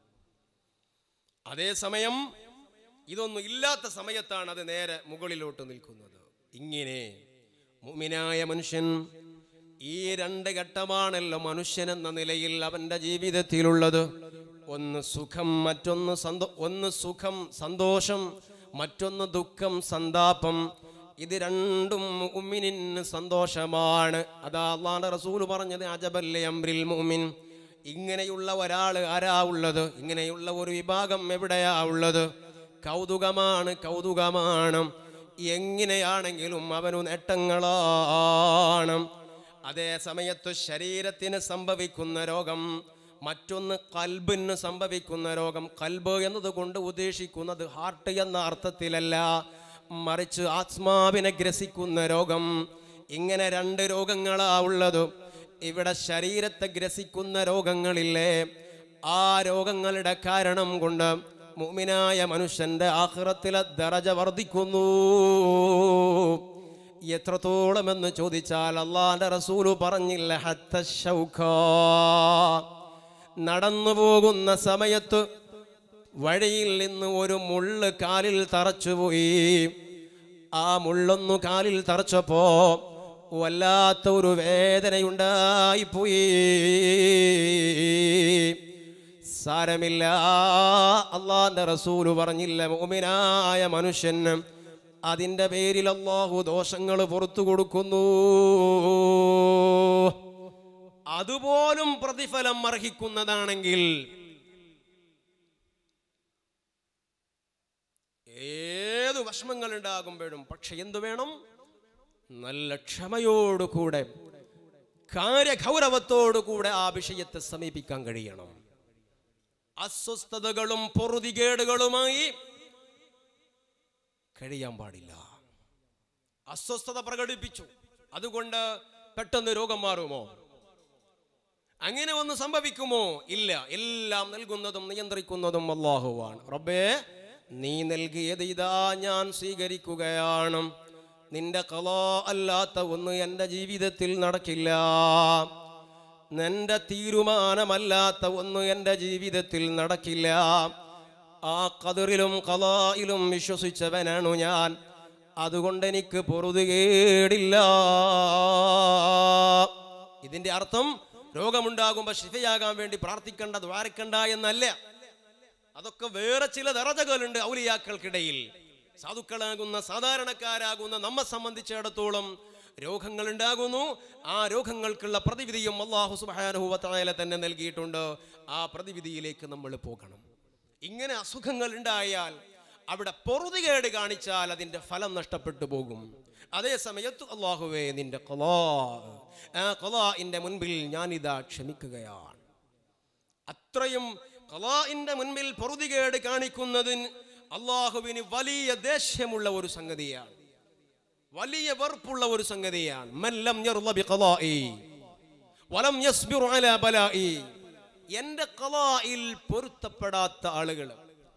അതേസമയം ഇതൊന്നും ഇല്ലാത്ത സമയത്താണ് അത് നേരെ മുകളിലോട്ട് നിൽക്കുന്നത് ഇങ്ങനെ മുമിനായ മനുഷ്യൻ ഈ രണ്ട് ഘട്ടമാണല്ലോ മനുഷ്യൻ എന്ന നിലയിൽ അവന്റെ ജീവിതത്തിലുള്ളത് ഒന്ന് സുഖം മറ്റൊന്ന് സന്തോ ഒന്ന് സുഖം സന്തോഷം മറ്റൊന്ന് ദുഃഖം സന്താപം ഇത് രണ്ടും മുഅ്മിനിന് സന്തോഷമാണ് അതാ അള്ളാഹുവിന്റെ റസൂൽ പറഞ്ഞത് അജബല്ലേ അംറിൽ മുഅ്മിൻ ഇങ്ങനെയുള്ള ഒരാൾ ആരാ ഉള്ളത് ഇങ്ങനെയുള്ള ഒരു വിഭാഗം എവിടെയാ ഉള്ളത് കൗതുകമാണ് കൗതുകമാണ് എങ്ങനെയാണെങ്കിലും അവനു നേട്ടങ്ങളാണ് അതേ സമയത്ത് ശരീരത്തിന് സംഭവിക്കുന്ന രോഗം മറ്റൊന്ന് കൽബിന് സംഭവിക്കുന്ന രോഗം കൽബ് എന്നതുകൊണ്ട് ഉദ്ദേശിക്കുന്നത് ഹാർട്ട് എന്ന അർത്ഥത്തിലല്ല മറിച്ച് ആത്മാവിനെ ഗ്രസിക്കുന്ന രോഗം ഇങ്ങനെ രണ്ട് രോഗങ്ങളാ ഉള്ളത് ഇവിടെ ശരീരത്തെ ഗ്രസിക്കുന്ന രോഗങ്ങളില്ലേ ആ രോഗങ്ങളുടെ കാരണം കൊണ്ട് മുഅ്മിനായ മനുഷ്യന്റെ ആഖിറത്തിലെ ദറജ വർദ്ധിക്കുന്നു എത്രത്തോളം എന്ന് ചോദിച്ചാൽ അള്ളാന്റെ റസൂല് പറഞ്ഞില്ല ഹത്ത ശൗഖ നടന്നു പോകുന്ന സമയത്ത് വഴിയിൽ നിന്ന് ഒരു മുള്ള് കാലിൽ തറച്ചുപോയി ആ മുള്ളൊന്നു കാലിൽ തറച്ചപ്പോ വല്ലാത്ത ഒരു വേദനയുണ്ടായിപ്പോയി സാരമില്ല അള്ളാന്റെ റസൂല് പറഞ്ഞില്ല മോമിനായ മനുഷ്യൻ അതിൻ്റെ പേരിൽ അള്ളാഹു ദോഷങ്ങൾ പുറത്തു കൊടുക്കുന്നു അതുപോലും പ്രതിഫലം അർഹിക്കുന്നതാണെങ്കിൽ ഏത് വിഷമങ്ങൾ ഉണ്ടാകുമ്പോഴും പക്ഷെ എന്തു വേണം നല്ല ക്ഷമയോടുകൂടെ കാര്യഗൗരവത്തോടുകൂടെ ആ വിഷയത്തെ സമീപിക്കാൻ കഴിയണം അസ്വസ്ഥതകളും പൊറുതികേടുകളുമായി കഴിയാൻ പാടില്ല അസ്വസ്ഥത പ്രകടിപ്പിച്ചു അതുകൊണ്ട് പെട്ടെന്ന് രോഗം മാറുമോ അങ്ങനെ ഒന്ന് സംഭവിക്കുമോ ഇല്ല എല്ലാം നൽകുന്നതും നിയന്ത്രിക്കുന്നതും അള്ളാഹുവാണ് റബ്ബേ നീ നൽകിയത് ഇതാ ഞാൻ സ്വീകരിക്കുകയാണ് നിന്റെ കലാ അല്ലാത്ത ഒന്ന് എൻ്റെ ജീവിതത്തിൽ നടക്കില്ല നിന്റെ തീരുമാനമല്ലാത്ത ഒന്ന് എൻ്റെ ജീവിതത്തിൽ നടക്കില്ല ആ കതിറിലും കലായിലും വിശ്വസിച്ചവനാണു ഞാൻ അതുകൊണ്ട് എനിക്ക് പൊറുതുകേടില്ല ഇതിന്റെ അർത്ഥം രോഗമുണ്ടാകുമ്പോൾ ശിഫയാകാൻ വേണ്ടി പ്രാർത്ഥിക്കേണ്ട ദ്വാരക്കണ്ട എന്നല്ല അതൊക്കെ വേറെ ചില ദറജകളുണ്ട് ഔലിയാക്കൾക്കിടയിൽ സാധുക്കളാകുന്ന സാധാരണക്കാരാകുന്ന നമ്മെ സംബന്ധിച്ചിടത്തോളം രോഗങ്ങൾ ഉണ്ടാകുന്നു ആ രോഗങ്ങൾക്കുള്ള പ്രതിവിധിയും അള്ളാഹു സുബാനുഭവത്തായ തന്നെ നൽകിയിട്ടുണ്ട് ആ പ്രതിവിധിയിലേക്ക് നമ്മൾ പോകണം ഇങ്ങനെ അസുഖങ്ങൾ ഉണ്ടായാൽ അവിടെ പൊറുതികേട് കാണിച്ചാൽ അതിന്റെ ഫലം നഷ്ടപ്പെട്ടു പോകും അതേ സമയത്ത് അള്ളാഹുവേ നിന്റെ കലാ ആ കലാഇന്റെ മുൻപിൽ ഞാനിതാ ക്ഷമിക്കുകയാണ് അത്രയും കലാഇന്റെ മുൻപിൽ പൊറുതികേട് കാണിക്കുന്നതിന് അള്ളാഹുവിന് വലിയ ദേഷ്യമുള്ള ഒരു സംഗതിയാണ് വലിയ വെറുപ്പുള്ള ഒരു സംഗതിയാണ് മല്ലം യർള ബിഖലാഇ വലം യസ്ബിർ അലാ ബലാഇ എന്റെ കലായിൽ പൊരുത്തപ്പെടാത്ത ആളുകൾ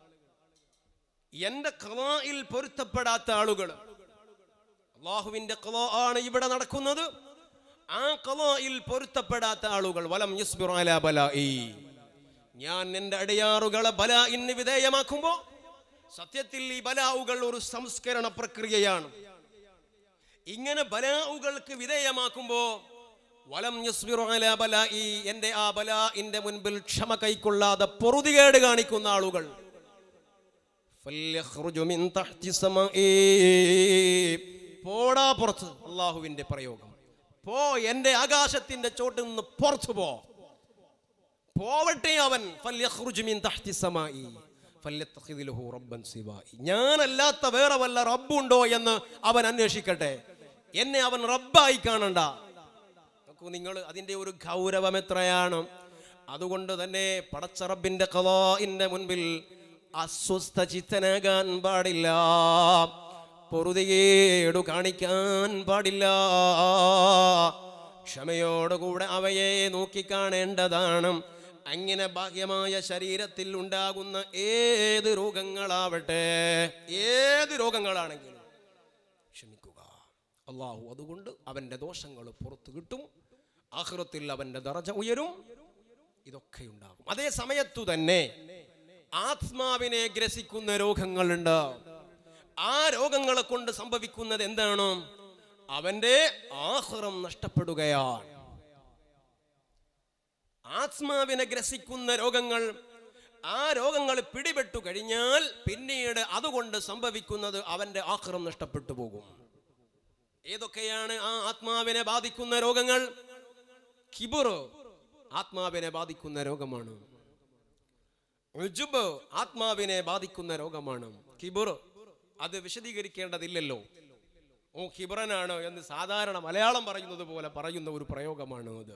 എന്റെ കലായിൽ പൊരുത്തപ്പെടാത്ത ആളുകൾ അള്ളാഹുവിന്റെ കലാ ആണ് ഇവിടെ നടക്കുന്നത് ആ കലായിൽ പൊരുത്തപ്പെടാത്ത ആളുകൾ വലം യസ്ബിർ അലാ ബലാഇ ഞാൻ എൻ്റെ അടയാറുകളെ ബലാഇന് വിധേയമാക്കുമ്പോൾ സത്യത്തിൽ ഈ ബലാവുകൾ ഒരു സംസ്കരണ പ്രക്രിയയാണ് ഇങ്ങനെ ബലാവുകൾക്ക് വിധേയമാക്കുമ്പോ വലം യസ്ബിറു അലാ ബലാഇ എൻ്റെ ആ ബലാഇന്റെ മുൻപിൽ ക്ഷമ കൈക്കൊള്ളാതെ പൊറുതികേട് കാണിക്കുന്ന ആളുകൾ ഫല്യഖ്റുജു മിൻ തഹ്തി സമാഇ. പോടാ പുറത്ത് അള്ളാഹുവിന്റെ പ്രയോഗം പോ എൻ്റെ ആകാശത്തിന്റെ ചോട്ടിൽ നിന്ന് പുറത്തു പോ പോവട്ടെ അവൻ ഫല്യഖ്റുജു മിൻ തഹ്തി സമാഇ. ഫല്യത്തഖിദ് ലഹു റബ്ബൻ സിവാഇ. ഞാനല്ലാത്ത വേറെ വല്ല റബ്ബുണ്ടോ എന്ന് അവൻ അന്വേഷിക്കട്ടെ എന്നെ അവൻ റബ്ബായി കാണണ്ട നോക്കൂ നിങ്ങൾ അതിൻ്റെ ഒരു ഗൗരവം എത്രയാണ് അതുകൊണ്ട് തന്നെ പടച്ച റബ്ബിന്റെ കലാഇന്റെ മുൻപിൽ അസ്വസ്ഥ ചിത്തനാകാൻ പാടില്ല പൊറുതികേടു കാണിക്കാൻ പാടില്ല ക്ഷമയോടുകൂടെ അവയെ നോക്കിക്കാണേണ്ടതാണ് അങ്ങനെ ബാഹ്യമായ ശരീരത്തിൽ ഉണ്ടാകുന്ന ഏത് രോഗങ്ങളാവട്ടെ ഏത് രോഗങ്ങളാണെങ്കിലും ക്ഷമിക്കുക അള്ളാഹു അതുകൊണ്ട് അവൻ്റെ ദോഷങ്ങൾ പുറത്തു കിട്ടും ആഹ്റത്തിൽ അവൻ്റെ ദറജ ഉയരും ഇതൊക്കെ ഉണ്ടാകും അതേ സമയത്തു തന്നെ ആത്മാവിനെ ഗ്രസിക്കുന്ന രോഗങ്ങളുണ്ട് ആ രോഗങ്ങളെ കൊണ്ട് സംഭവിക്കുന്നത് എന്താണ് അവന്റെ ആഹ്റം നഷ്ടപ്പെടുകയാണ് ആത്മാവിനെ ഗ്രസിക്കുന്ന രോഗങ്ങൾ ആ രോഗങ്ങൾ പിടിപെട്ടു കഴിഞ്ഞാൽ പിന്നീട് അതുകൊണ്ട് സംഭവിക്കുന്നത് അവന്റെ ആഹ്റം നഷ്ടപ്പെട്ടു പോകും ഏതൊക്കെയാണ് ആ ആത്മാവിനെ ബാധിക്കുന്ന രോഗങ്ങൾ കിബുർ ആത്മാവിനെ ബാധിക്കുന്ന രോഗമാണ് ഉജുബ് ആത്മാവിനെ ബാധിക്കുന്ന രോഗമാണ് കിബുർ അത് വിശദീകരിക്കേണ്ടതില്ലല്ലോ ഓ കിബറനാണ് എന്ന് സാധാരണ മലയാളം പറയുന്നത് പോലെ പറയുന്ന ഒരു പ്രയോഗമാണ് അത്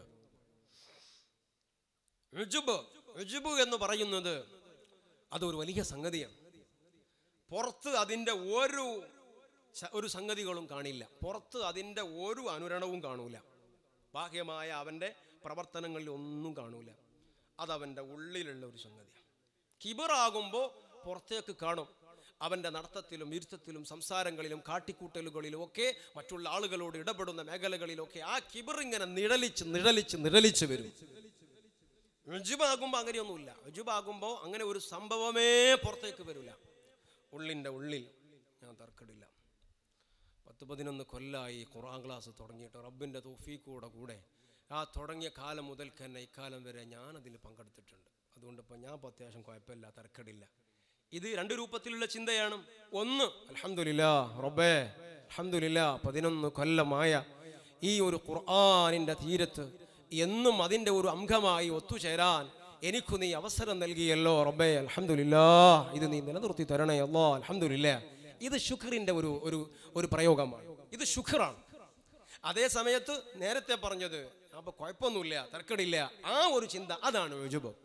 ഉജുബ് ഉജുബ് എന്ന് പറയുന്നത് അതൊരു വലിയ സംഗതിയാണ് പുറത്ത് അതിൻ്റെ ഒരു സ- ഒരു സംഗതികളും കാണില്ല പുറത്ത് അതിൻ്റെ ഒരു അനുരണവും കാണൂല ബാഹ്യമായ അവൻ്റെ പ്രവർത്തനങ്ങളിൽ ഒന്നും കാണൂല അതവൻ്റെ ഉള്ളിലുള്ള ഒരു സംഗതിയാണ് കിബറാകുമ്പോൾ പുറത്തേക്ക് കാണും അവൻ്റെ നടത്തത്തിലും ഇരുത്തത്തിലും സംസാരങ്ങളിലും കാട്ടിക്കൂട്ടലുകളിലും ഒക്കെ മറ്റുള്ള ആളുകളോട് ഇടപെടുന്ന മേഖലകളിലൊക്കെ ആ കിബർ ഇങ്ങനെ നിഴലിച്ച് നിഴലിച്ച് നിഴലിച്ച് വരും രുജുബാകുമ്പോൾ അങ്ങനെയൊന്നുമില്ല രുജുബാകുമ്പോൾ അങ്ങനെ ഒരു സംഭവമേ പുറത്തേക്ക് വരില്ല ഉള്ളിൻ്റെ ഉള്ളിൽ ഞാൻ തർക്കടില്ല പത്ത് പതിനൊന്ന് കൊല്ലമായി ഖുർആൻ ക്ലാസ് തുടങ്ങിയിട്ട് റബ്ബിൻ്റെ തൗഫീഖൂടെ കൂടെ ആ തുടങ്ങിയ കാലം മുതൽ തന്നെ ഇക്കാലം വരെ ഞാനതിൽ പങ്കെടുത്തിട്ടുണ്ട് അതുകൊണ്ട് ഇപ്പോൾ ഞാൻ ഇപ്പോൾ അത്യാവശ്യം കുഴപ്പമില്ല തരക്കടില്ല ഇത് രണ്ട് രൂപത്തിലുള്ള ചിന്തയാണ് ഒന്ന് അൽഹംദുലില്ലാ റബ്ബേ അൽഹംദുലില്ലാ പതിനൊന്ന് കൊല്ലമായ ഈ ഒരു ഖുർആാനിൻ്റെ തീരത്ത് എന്നും അതിൻ്റെ ഒരു അംഗമായി ഒത്തുചേരാൻ എനിക്കു നീ അവസരം നൽകിയല്ലോ റബ്ബേ അൽഹംദുലില്ലാ ഇത് നീ നിലനിർത്തി തരണേ അല്ലോ അൽഹംദുലില്ലാ ഇത് ശുഖറിൻ്റെ ഒരു ഒരു ഒരു പ്രയോഗമാണ് ഇത് ശുഖറാണ് അതേ സമയത്ത് നേരത്തെ പറഞ്ഞത് അപ്പൊ കുഴപ്പമൊന്നുമില്ല തർക്കടില്ല ആ ഒരു ചിന്ത അതാണ് യുജുബ്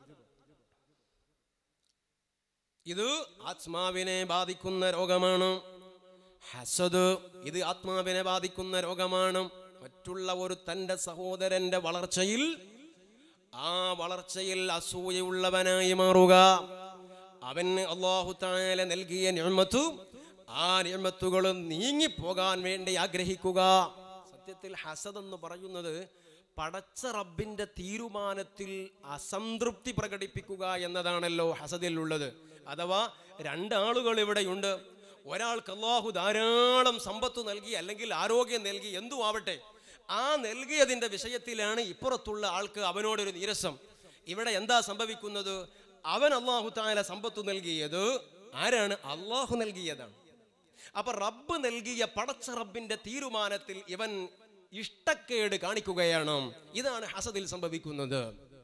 ഇത് ആത്മാവിനെ ബാധിക്കുന്ന രോഗമാണ് ഹസദ് ഇത് ആത്മാവിനെ ബാധിക്കുന്ന രോഗമാണ് മറ്റുള്ള ഒരു തൻ്റെ സഹോദരന്റെ വളർച്ചയിൽ ആ വളർച്ചയിൽ അസൂയയുള്ളവനായി മാറുക അവന് അള്ളാഹു താല നൽകിയ നിയമത്തു ആ നിയമത്തുകൾ നീങ്ങിപ്പോകാൻ വേണ്ടി ആഗ്രഹിക്കുക സത്യത്തിൽ ഹസദ് എന്ന് പറയുന്നത് പടച്ച റബ്ബിന്റെ തീരുമാനത്തിൽ അസംതൃപ്തി പ്രകടിപ്പിക്കുക എന്നതാണല്ലോ ഹസദിലുള്ളത് അഥവാ രണ്ടാളുകൾ ഇവിടെയുണ്ട് ഒരാൾക്ക് അള്ളാഹു ധാരാളം സമ്പത്ത് നൽകി അല്ലെങ്കിൽ ആരോഗ്യം നൽകി എന്തു ആവട്ടെ ആ നൽകിയതിന്റെ വിഷയത്തിലാണ് ഇപ്പുറത്തുള്ള ആൾക്ക് അവനോടൊരു നീരസം ഇവിടെ എന്താ സംഭവിക്കുന്നത് അവൻ അള്ളാഹു താല സമ്പത്ത് നൽകിയത് ആരാണ് അള്ളാഹു നൽകിയതാണ് അപ്പൊ റബ്ബ് നൽകിയ പടച്ച റബ്ബിന്റെ തീരുമാനത്തിൽ ഇവൻ ഇഷ്ടക്കേട് കാണിക്കുകയാണ് ഇതാണ് ഹസദിൽ സംഭവിക്കുന്നത്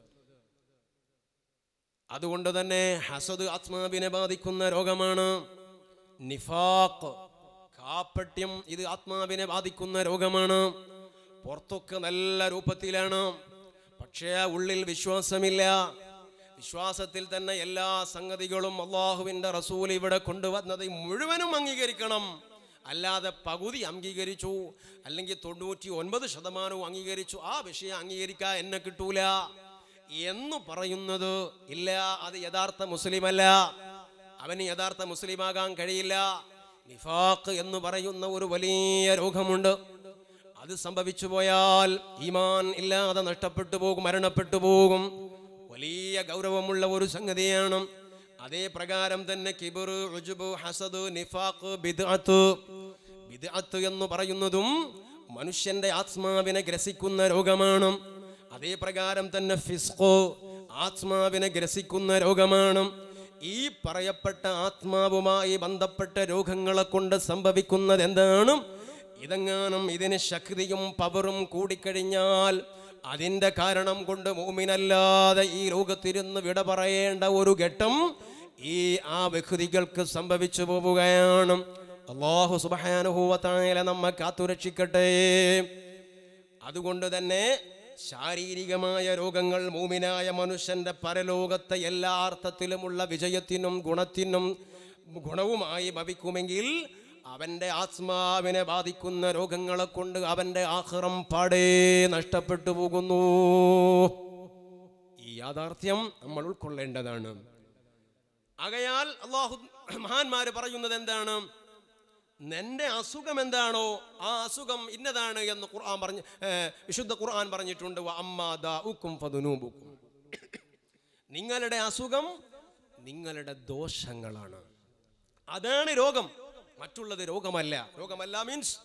അതുകൊണ്ട് തന്നെ ഹസദ് ആത്മാവിനെ ബാധിക്കുന്ന രോഗമാണ് നിഫാഖ് കാപ്പട്യം ഇത് ആത്മാവിനെ ബാധിക്കുന്ന രോഗമാണ് പുറത്തൊക്കെ നല്ല രൂപത്തിലാണ് പക്ഷേ ഉള്ളിൽ വിശ്വാസമില്ല വിശ്വാസത്തിൽ തന്നെ എല്ലാ സംഗതികളും അള്ളാഹുവിന്റെ റസൂൽ ഇവിടെ കൊണ്ടുവന്നത് മുഴുവനും അംഗീകരിക്കണം അല്ലാതെ പകുതി അംഗീകരിച്ചു അല്ലെങ്കിൽ തൊണ്ണൂറ്റി ഒൻപത് ശതമാനവും അംഗീകരിച്ചു ആ വിഷയം അംഗീകരിക്കാൻ എന്നെ കിട്ടൂല എന്ന് പറയുന്നത് ഇല്ല അത് യഥാർത്ഥ മുസ്ലിമല്ല അവന് യഥാർത്ഥ മുസ്ലിമാകാൻ കഴിയില്ല നിഫാഖ് എന്ന് പറയുന്ന ഒരു വലിയ രോഗമുണ്ട് അത് സംഭവിച്ചു പോയാൽ ഈമാൻ ഇല്ലാതെ നഷ്ടപ്പെട്ടു പോകും മരണപ്പെട്ടു പോകും വലിയ ഗൗരവമുള്ള ഒരു സംഗതിയാണ് അതേ പ്രകാരം തന്നെ കിബർ ഉജുബ് ഹസദ് നിഫാഖ് ബിദ്അത്ത് ബിദ്അത്ത് എന്ന് പറയുന്നതും മനുഷ്യന്റെ ആത്മാവിനെ ഗ്രസിക്കുന്ന രോഗമാണ് അതേ പ്രകാരം തന്നെ ഫിസ്കോ ആത്മാവിനെ ഗ്രസിക്കുന്ന രോഗമാണ് ഈ പറയപ്പെട്ട ആത്മാവുമായി ബന്ധപ്പെട്ട രോഗങ്ങളെ കൊണ്ട് സംഭവിക്കുന്നത് എന്താണ് ഇതെങ്ങാനും ഇതിന് ശക്തിയും പവറും കൂടിക്കഴിഞ്ഞാൽ അതിന്റെ കാരണം കൊണ്ട് മൂമിനല്ലാതെ ഈ ലോകത്തിരുന്ന് വിട പറയേണ്ട ഒരു ഘട്ടം ഈ ആ വ്യക്തികൾക്ക് സംഭവിച്ചു പോവുകയാണ് അള്ളാഹു സുബാനുഭൂവത്തായ നമ്മെ കാത്തുരക്ഷിക്കട്ടെ അതുകൊണ്ട് തന്നെ ശാരീരികമായ രോഗങ്ങൾ മൂമിനായ മനുഷ്യന്റെ പരലോകത്തെ എല്ലാ അർത്ഥത്തിലുമുള്ള വിജയത്തിനും ഗുണത്തിനും ഗുണവുമായി ഭവിക്കുമെങ്കിൽ അവന്റെ ആത്മാവിനെ ബാധിക്കുന്ന രോഗങ്ങളെ കൊണ്ട് അവന്റെ ആഹ്റം പാടേ നഷ്ടപ്പെട്ടു പോകുന്നു ഈ യാഥാർത്ഥ്യം നമ്മൾ ഉൾക്കൊള്ളേണ്ടതാണ് ആകയാൽ അള്ളാഹു മഹാന്മാര് പറയുന്നത് എന്താണ് നിന്റെ അസുഖം എന്താണോ ആ അസുഖം ഇന്നതാണ് എന്ന് ഖുർആൻ പറഞ്ഞ് ഏ, വിശുദ്ധ ഖുർആൻ പറഞ്ഞിട്ടുണ്ട് വ അമ്മാ ദാഉക്കും ഫദുനൂബുക്കും. നിങ്ങളുടെ അസുഖം നിങ്ങളുടെ ദോഷങ്ങളാണ് അതാണ് രോഗം മറ്റുള്ളത് രോഗമല്ല രോഗമല്ല മീൻസ്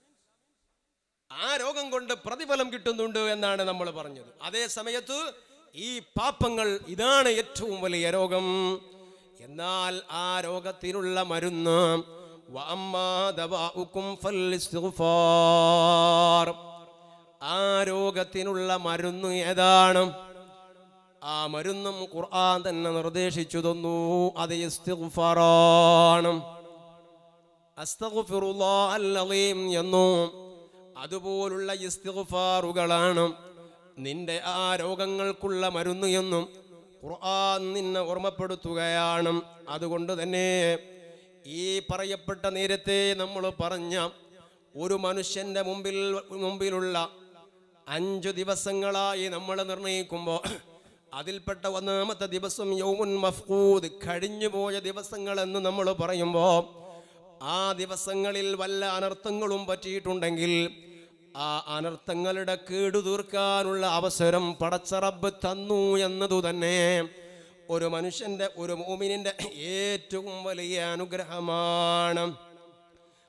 ആ രോഗം കൊണ്ട് പ്രതിഫലം കിട്ടുന്നുണ്ട് എന്നാണ് നമ്മൾ പറഞ്ഞത് അതേ സമയത്ത് ഈ പാപങ്ങൾ ഇതാണ് ഏറ്റവും വലിയ രോഗം എന്നാൽ ആ രോഗത്തിനുള്ള മരുന്ന് വഅമ്മാ ദവാഉക്കും ഫല്ലിസ്തിഗ്ഫാർ. ആ രോഗത്തിനുള്ള മരുന്ന് ഏതാണ് ആ മരുന്നും ഖുർആൻ തന്നെ നിർദ്ദേശിച്ചു തന്നു അത് ഇസ്തിഗ്ഫാറാണ് അസ്തഗ്ഫിറുല്ലാഹ് അൽ-അളീം എന്നും അതുപോലുള്ള ഇസ്തിഗ്ഫാറുകളാണ് നിന്റെ ആ രോഗങ്ങൾക്കുള്ള മരുന്ന് എന്നും ഖുർആൻ നിന്നെ ഓർമ്മപ്പെടുത്തുകയാണ് അതുകൊണ്ട് തന്നെ ഈ പറയപ്പെട്ട നേരത്തെ നമ്മൾ പറഞ്ഞ ഒരു മനുഷ്യന്റെ മുമ്പിൽ മുമ്പിലുള്ള അഞ്ചു ദിവസങ്ങളായി നമ്മൾ നിർണയിക്കുമ്പോൾ അതിൽപ്പെട്ട ഒന്നാമത്തെ ദിവസം യൗമുൻ മഫ്കൂദ് കഴിഞ്ഞുപോയ ദിവസങ്ങൾ എന്ന് നമ്മൾ പറയുമ്പോൾ ആ ദിവസങ്ങളിൽ വല്ല അനർത്ഥങ്ങളും പറ്റിയിട്ടുണ്ടെങ്കിൽ ആ അനർത്ഥങ്ങളുടെ കേടു തീർക്കാനുള്ള അവസരം പടച്ചറബ് തന്നു എന്നതു തന്നെ ഒരു മനുഷ്യന്റെ ഒരു മോമിനിന്റെ ഏറ്റവും വലിയ അനുഗ്രഹമാണ്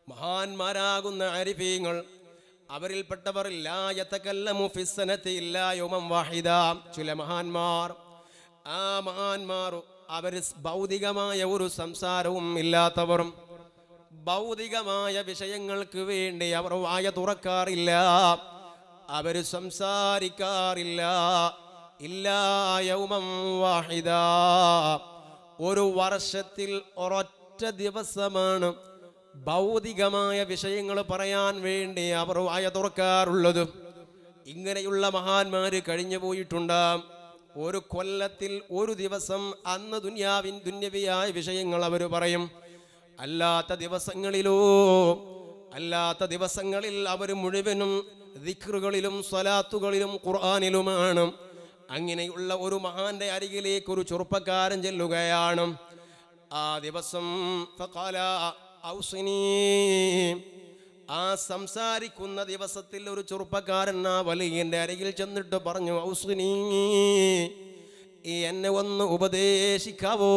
മഹാന്മാരാകുന്ന അരിഫീങ്ങൾ അവരിൽപ്പെട്ടവർ ലായത്തക്കല്ലമു ഫിസ്സനത്തി ഇല്ലാ യൗമം വാഹിദ ചില മഹാന്മാർ ആ മഹാന്മാർ അവർ ഭൗതികമായ ഒരു സംസാരവും ഇല്ലാത്തവരും ഭൗതികമായ വിഷയങ്ങൾക്ക് വേണ്ടി അവർ വായ തുറക്കാറില്ല അവർ സംസാരിക്കാറില്ല ഇല്ലാ യൗമം വാഹിദ ഒരു വർഷത്തിൽ ഒരൊറ്റ ദിവസമാണ് ഭൗതികമായ വിഷയങ്ങൾ പറയാൻ വേണ്ടി അവർ വായ തുറക്കാറുള്ളത് ഇങ്ങനെയുള്ള മഹാന്മാര് കഴിഞ്ഞു പോയിട്ടുണ്ട് ഒരു കൊല്ലത്തിൽ ഒരു ദിവസം അന്ന് ദുന്യാവിൻ ദുന്യവിയായ വിഷയങ്ങൾ അവർ പറയും അല്ലാത്ത ദിവസങ്ങളിലോ അല്ലാത്ത ദിവസങ്ങളിൽ അവർ മുഴുവനും ദിക്റുകളിലും സ്വലാത്തുകളിലും ഖുർആാനിലുമാണ് അങ്ങനെയുള്ള ഒരു മഹാന്റെ അരികിലേക്ക് ഒരു ചെറുപ്പക്കാരൻ ചെല്ലുകയാണ് ആ ദിവസം ഫഖാല ഔസിനീ ആ സംസാരിക്കുന്ന ദിവസത്തിൽ ഒരു ചെറുപ്പക്കാരൻ ആ വലിയന്റെ അരികിൽ ചെന്നിട്ട് പറഞ്ഞു ഔസുനീ ഈ എന്നെ ഒന്ന് ഉപദേശിക്കാവോ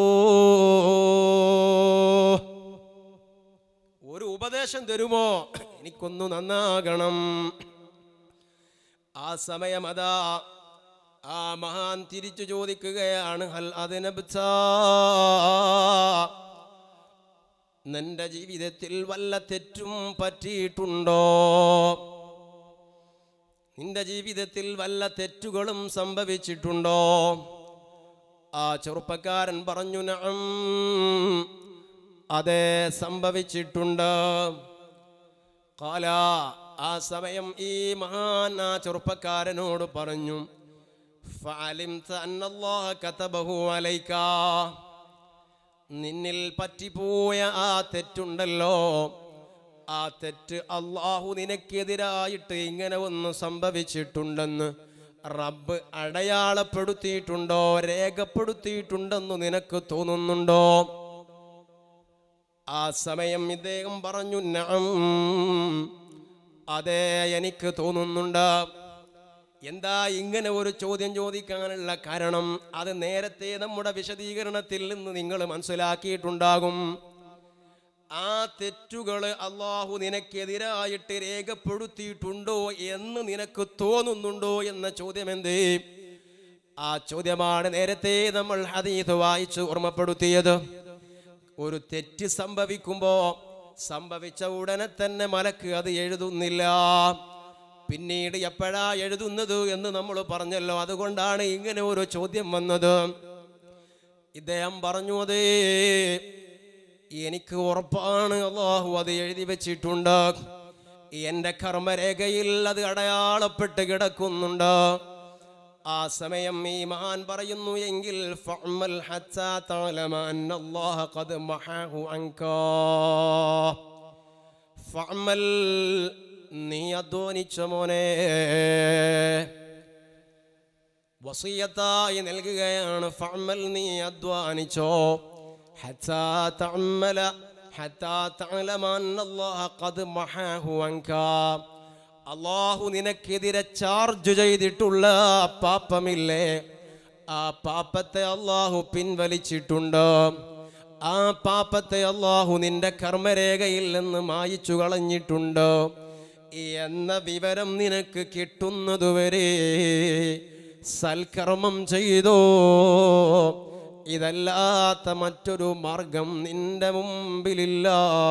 ഒരു ഉപദേശം തരുമോ എനിക്കൊന്നു നന്നാകണം ആ സമയം അതാ ആ മഹാൻ തിരിച്ചു ചോദിക്കുകയാണ് ഹൽ അതിനബ്സാ നിന്റെ ജീവിതത്തിൽ വല്ല തെറ്റും പറ്റിയിട്ടുണ്ടോ നിന്റെ ജീവിതത്തിൽ വല്ല തെറ്റുകളും സംഭവിച്ചിട്ടുണ്ടോ ആ ചെറുപ്പക്കാരൻ പറഞ്ഞു നഅം അതെ സംഭവിച്ചിട്ടുണ്ട് കാല ആ സമയം ഈ മഹാൻ ആ ചെറുപ്പക്കാരനോട് പറഞ്ഞു ഫഅലിംത അന്നല്ലാഹ കതബഹു അലൈക നിന്നിൽ പറ്റിപ്പോയ ആ തെറ്റുണ്ടല്ലോ ആ തെറ്റ് അള്ളാഹു നിനക്കെതിരായിട്ട് ഇങ്ങനെ ഒന്ന് സംഭവിച്ചിട്ടുണ്ടെന്ന് റബ്ബ് അടയാളപ്പെടുത്തിയിട്ടുണ്ടോ രേഖപ്പെടുത്തിയിട്ടുണ്ടെന്ന് നിനക്ക് തോന്നുന്നുണ്ടോ ആ സമയം ഇദ്ദേഹം പറഞ്ഞു നഅം അതെ എനിക്ക് തോന്നുന്നുണ്ട് എന്താ ഇങ്ങനെ ഒരു ചോദ്യം ചോദിക്കാനുള്ള കാരണം അത് നേരത്തെ നമ്മുടെ വിശദീകരണത്തിൽ നിന്ന് നിങ്ങൾ മനസ്സിലാക്കിയിട്ടുണ്ടാകും ആ തെറ്റുകൾ അള്ളാഹു നിനക്കെതിരായിട്ട് രേഖപ്പെടുത്തിയിട്ടുണ്ടോ എന്ന് നിനക്ക് തോന്നുന്നുണ്ടോ എന്ന ചോദ്യം എന്തേ ആ ചോദ്യമാണ് നേരത്തെ നമ്മൾ ഹദീത് വായിച്ച് ഓർമ്മപ്പെടുത്തിയത് ഒരു തെറ്റ് സംഭവിക്കുമ്പോ സംഭവിച്ച ഉടനെ തന്നെ മലക്ക് അത് എഴുതുന്നില്ല പിന്നീട് എപ്പോഴാ എഴുതുന്നത് എന്ന് നമ്മൾ പറഞ്ഞല്ലോ അതുകൊണ്ടാണ് ഇങ്ങനെ ഒരു ചോദ്യം വന്നത് ഇദ്ദേഹം പറഞ്ഞു അതേ എനിക്ക് ഉറപ്പാണ് അള്ളാഹു അത് എഴുതി വെച്ചിട്ടുണ്ട് എൻ്റെ കർമ്മരേഖയിൽ അത് അടയാളപ്പെട്ട് കിടക്കുന്നുണ്ട് ആ സമയം ഈ മഹാൻ പറയുന്നു എങ്കിൽ ഫഅമൽ ഹത്താ തഅലമ അന്നല്ലാഹ ഖദ് മഹാഹു അൻകാ ഫഅമൽ നീ അധ്വാനിച്ച മോനെ വസിയത്തായി നൽകുകയാണ് ഫഅമൽ നീ അധ്വാനിച്ചോ ഹത്താ തഅമല ഹത്താ തഅലമ അന്നല്ലാഹ ഖദ് മഹാഹു അൻകാ അള്ളാഹു നിനക്കെതിരെ ചാർജ് ചെയ്തിട്ടുള്ള ആ പാപ്പമില്ലേ ആ പാപ്പത്തെ അള്ളാഹു പിൻവലിച്ചിട്ടുണ്ട് ആ പാപ്പത്തെ അള്ളാഹു നിന്റെ കർമ്മരേഖയിൽ നിന്ന് മായിച്ചു കളഞ്ഞിട്ടുണ്ട് എന്ന വിവരം നിനക്ക് കിട്ടുന്നതുവരെ സൽക്കർമ്മം ചെയ്തോ ഇതല്ലാത്ത മറ്റൊരു മാർഗം നിന്റെ മുമ്പിലില്ല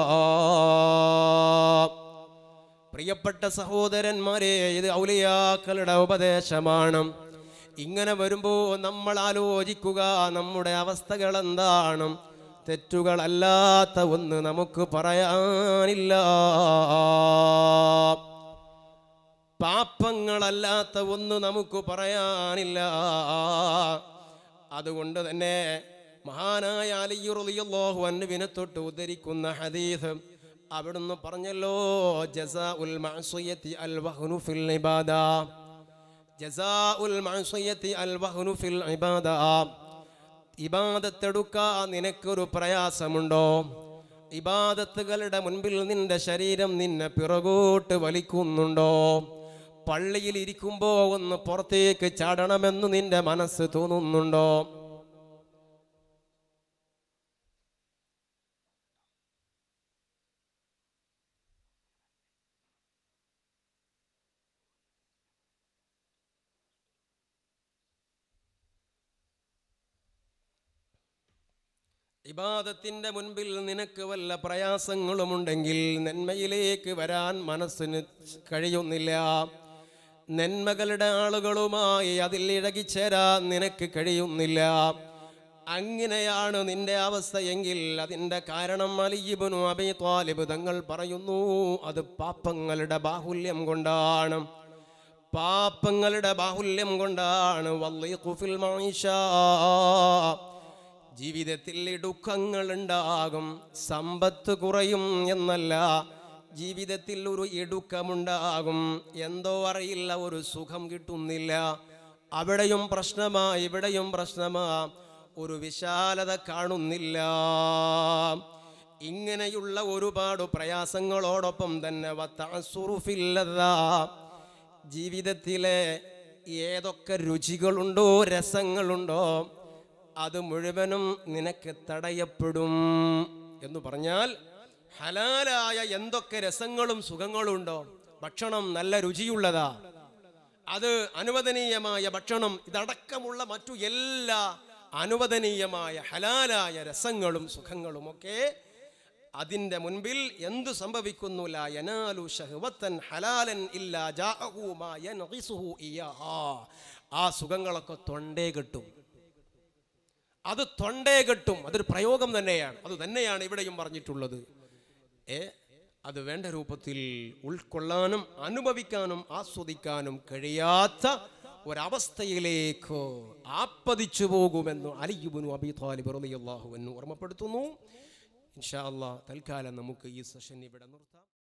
പ്രിയപ്പെട്ട സഹോദരന്മാരെ ഇത് ഔലിയാക്കളുടെ ഉപദേശമാണ് ഇങ്ങനെ വരുമ്പോൾ നമ്മൾ ആലോചിക്കുക നമ്മുടെ അവസ്ഥകൾ എന്താണ് തെറ്റുകളല്ലാത്ത ഒന്ന് നമുക്ക് പറയാനില്ല പാപ്പങ്ങളല്ലാത്ത ഒന്ന് നമുക്ക് പറയാനില്ല അതുകൊണ്ട് തന്നെ മഹാനായ അലിയുറിയല്ലാഹു അന്നുവിനെ തൊട്ട് ഉദ്ധരിക്കുന്ന ഹദീസ് അവിടുന്ന് പറഞ്ഞല്ലോ ജസാ ഉൽ മഅസിയത്തി അൽ വഹ്നു ഫിൽ ഇബാദ ജസാ ഉൽ മഅസിയത്തി അൽ വഹ്നു ഫിൽ ഇബാദ ഇബാദത്തെടുക്കാൻ നിനക്കൊരു പ്രയാസമുണ്ടോ ഇബാദത്തുകളുടെ മുൻപിൽ നിന്റെ ശരീരം നിന്നെ പിറകോട്ട് വലിക്കുന്നുണ്ടോ പള്ളിയിൽ ഇരിക്കുമ്പോ ഒന്ന് പുറത്തേക്ക് ചാടണമെന്ന് നിന്റെ മനസ്സ് തോന്നുന്നുണ്ടോ ഇബാദത്തിന്റെ മുൻപിൽ നിനക്ക് വല്ല പ്രയാസങ്ങളുമുണ്ടെങ്കിൽ നന്മയിലേക്ക് വരാൻ മനസ്സിന് കഴിയുന്നില്ല നന്മകളുടെ ആളുകളുമായി അതിൽ ഇഴകിച്ചേരാൻ നിനക്ക് കഴിയുന്നില്ല അങ്ങനെയാണ് നിന്റെ അവസ്ഥയെങ്കിൽ അതിൻ്റെ കാരണം അലിയിബിനു അബി ത്വാലിബ് തങ്ങൾ പറയുന്നു അത് പാപ്പങ്ങളുടെ ബാഹുല്യം കൊണ്ടാണ് പാപ്പങ്ങളുടെ ബാഹുല്യം കൊണ്ടാണ് വല്ലീഖു ഫിൽ മഈശാ. ജീവിതത്തിൽ ഇടുക്കങ്ങൾ ഉണ്ടാകും സമ്പത്ത് കുറയും എന്നല്ല ജീവിതത്തിൽ ഒരു ഇടുക്കമുണ്ടാകും എന്തോ അറിയില്ല ഒരു സുഖം കിട്ടുന്നില്ല അവിടെയും പ്രശ്നമാ ഇവിടെയും പ്രശ്നമാ ഒരു വിശാലത കാണുന്നില്ല ഇങ്ങനെയുള്ള ഒരുപാട് പ്രയാസങ്ങളോടൊപ്പം തന്നെ വത്തഅസ്സുറുഫില്ലദാ. ജീവിതത്തിലെ ഏതൊക്കെ രുചികളുണ്ടോ രസങ്ങളുണ്ടോ അത് മുഴുവനും നിനക്ക് തടയപ്പെടും എന്ന് പറഞ്ഞാൽ ഹലാലായ എന്തൊക്കെ രസങ്ങളും സുഖങ്ങളും ഉണ്ടോ ഭക്ഷണം നല്ല രുചിയുള്ളതാ അത് അനുവദനീയമായ ഭക്ഷണം ഇതടക്കമുള്ള മറ്റു എല്ലാ അനുവദനീയമായ ഹലാലായ രസങ്ങളും സുഖങ്ങളും ഒക്കെ അതിൻ്റെ മുൻപിൽ എന്തു സംഭവിക്കുന്നു ലാ യനാലു ഷഹ്വത്തൻ ഹലാലൻ ഇല്ലാ ജാഅഹു മാ യൻഖിസുഹു ഇയ്യാഹാ. ആ സുഖങ്ങളൊക്കെ തൊണ്ടേ കിട്ടും അത് തൊണ്ടേ കെട്ടും അതൊരു പ്രയോഗം തന്നെയാണ് അത് തന്നെയാണ് ഇവിടെയും പറഞ്ഞിട്ടുള്ളത് ഏ അത് വേണ്ട രൂപത്തിൽ ഉൾക്കൊള്ളാനും അനുഭവിക്കാനും ആസ്വദിക്കാനും കഴിയാത്ത ഒരവസ്ഥയിലേക്ക് ആപ്പതിച്ചു പോകുമെന്ന് അലിയുബിനു അബി താലിബ് റളിയല്ലാഹു അൻഹു ഓർമ്മപ്പെടുത്തുന്നു ഇൻഷാ അല്ലാ തൽക്കാലം നമുക്ക് ഈ സെഷൻ ഇവിടെ നിർത്താം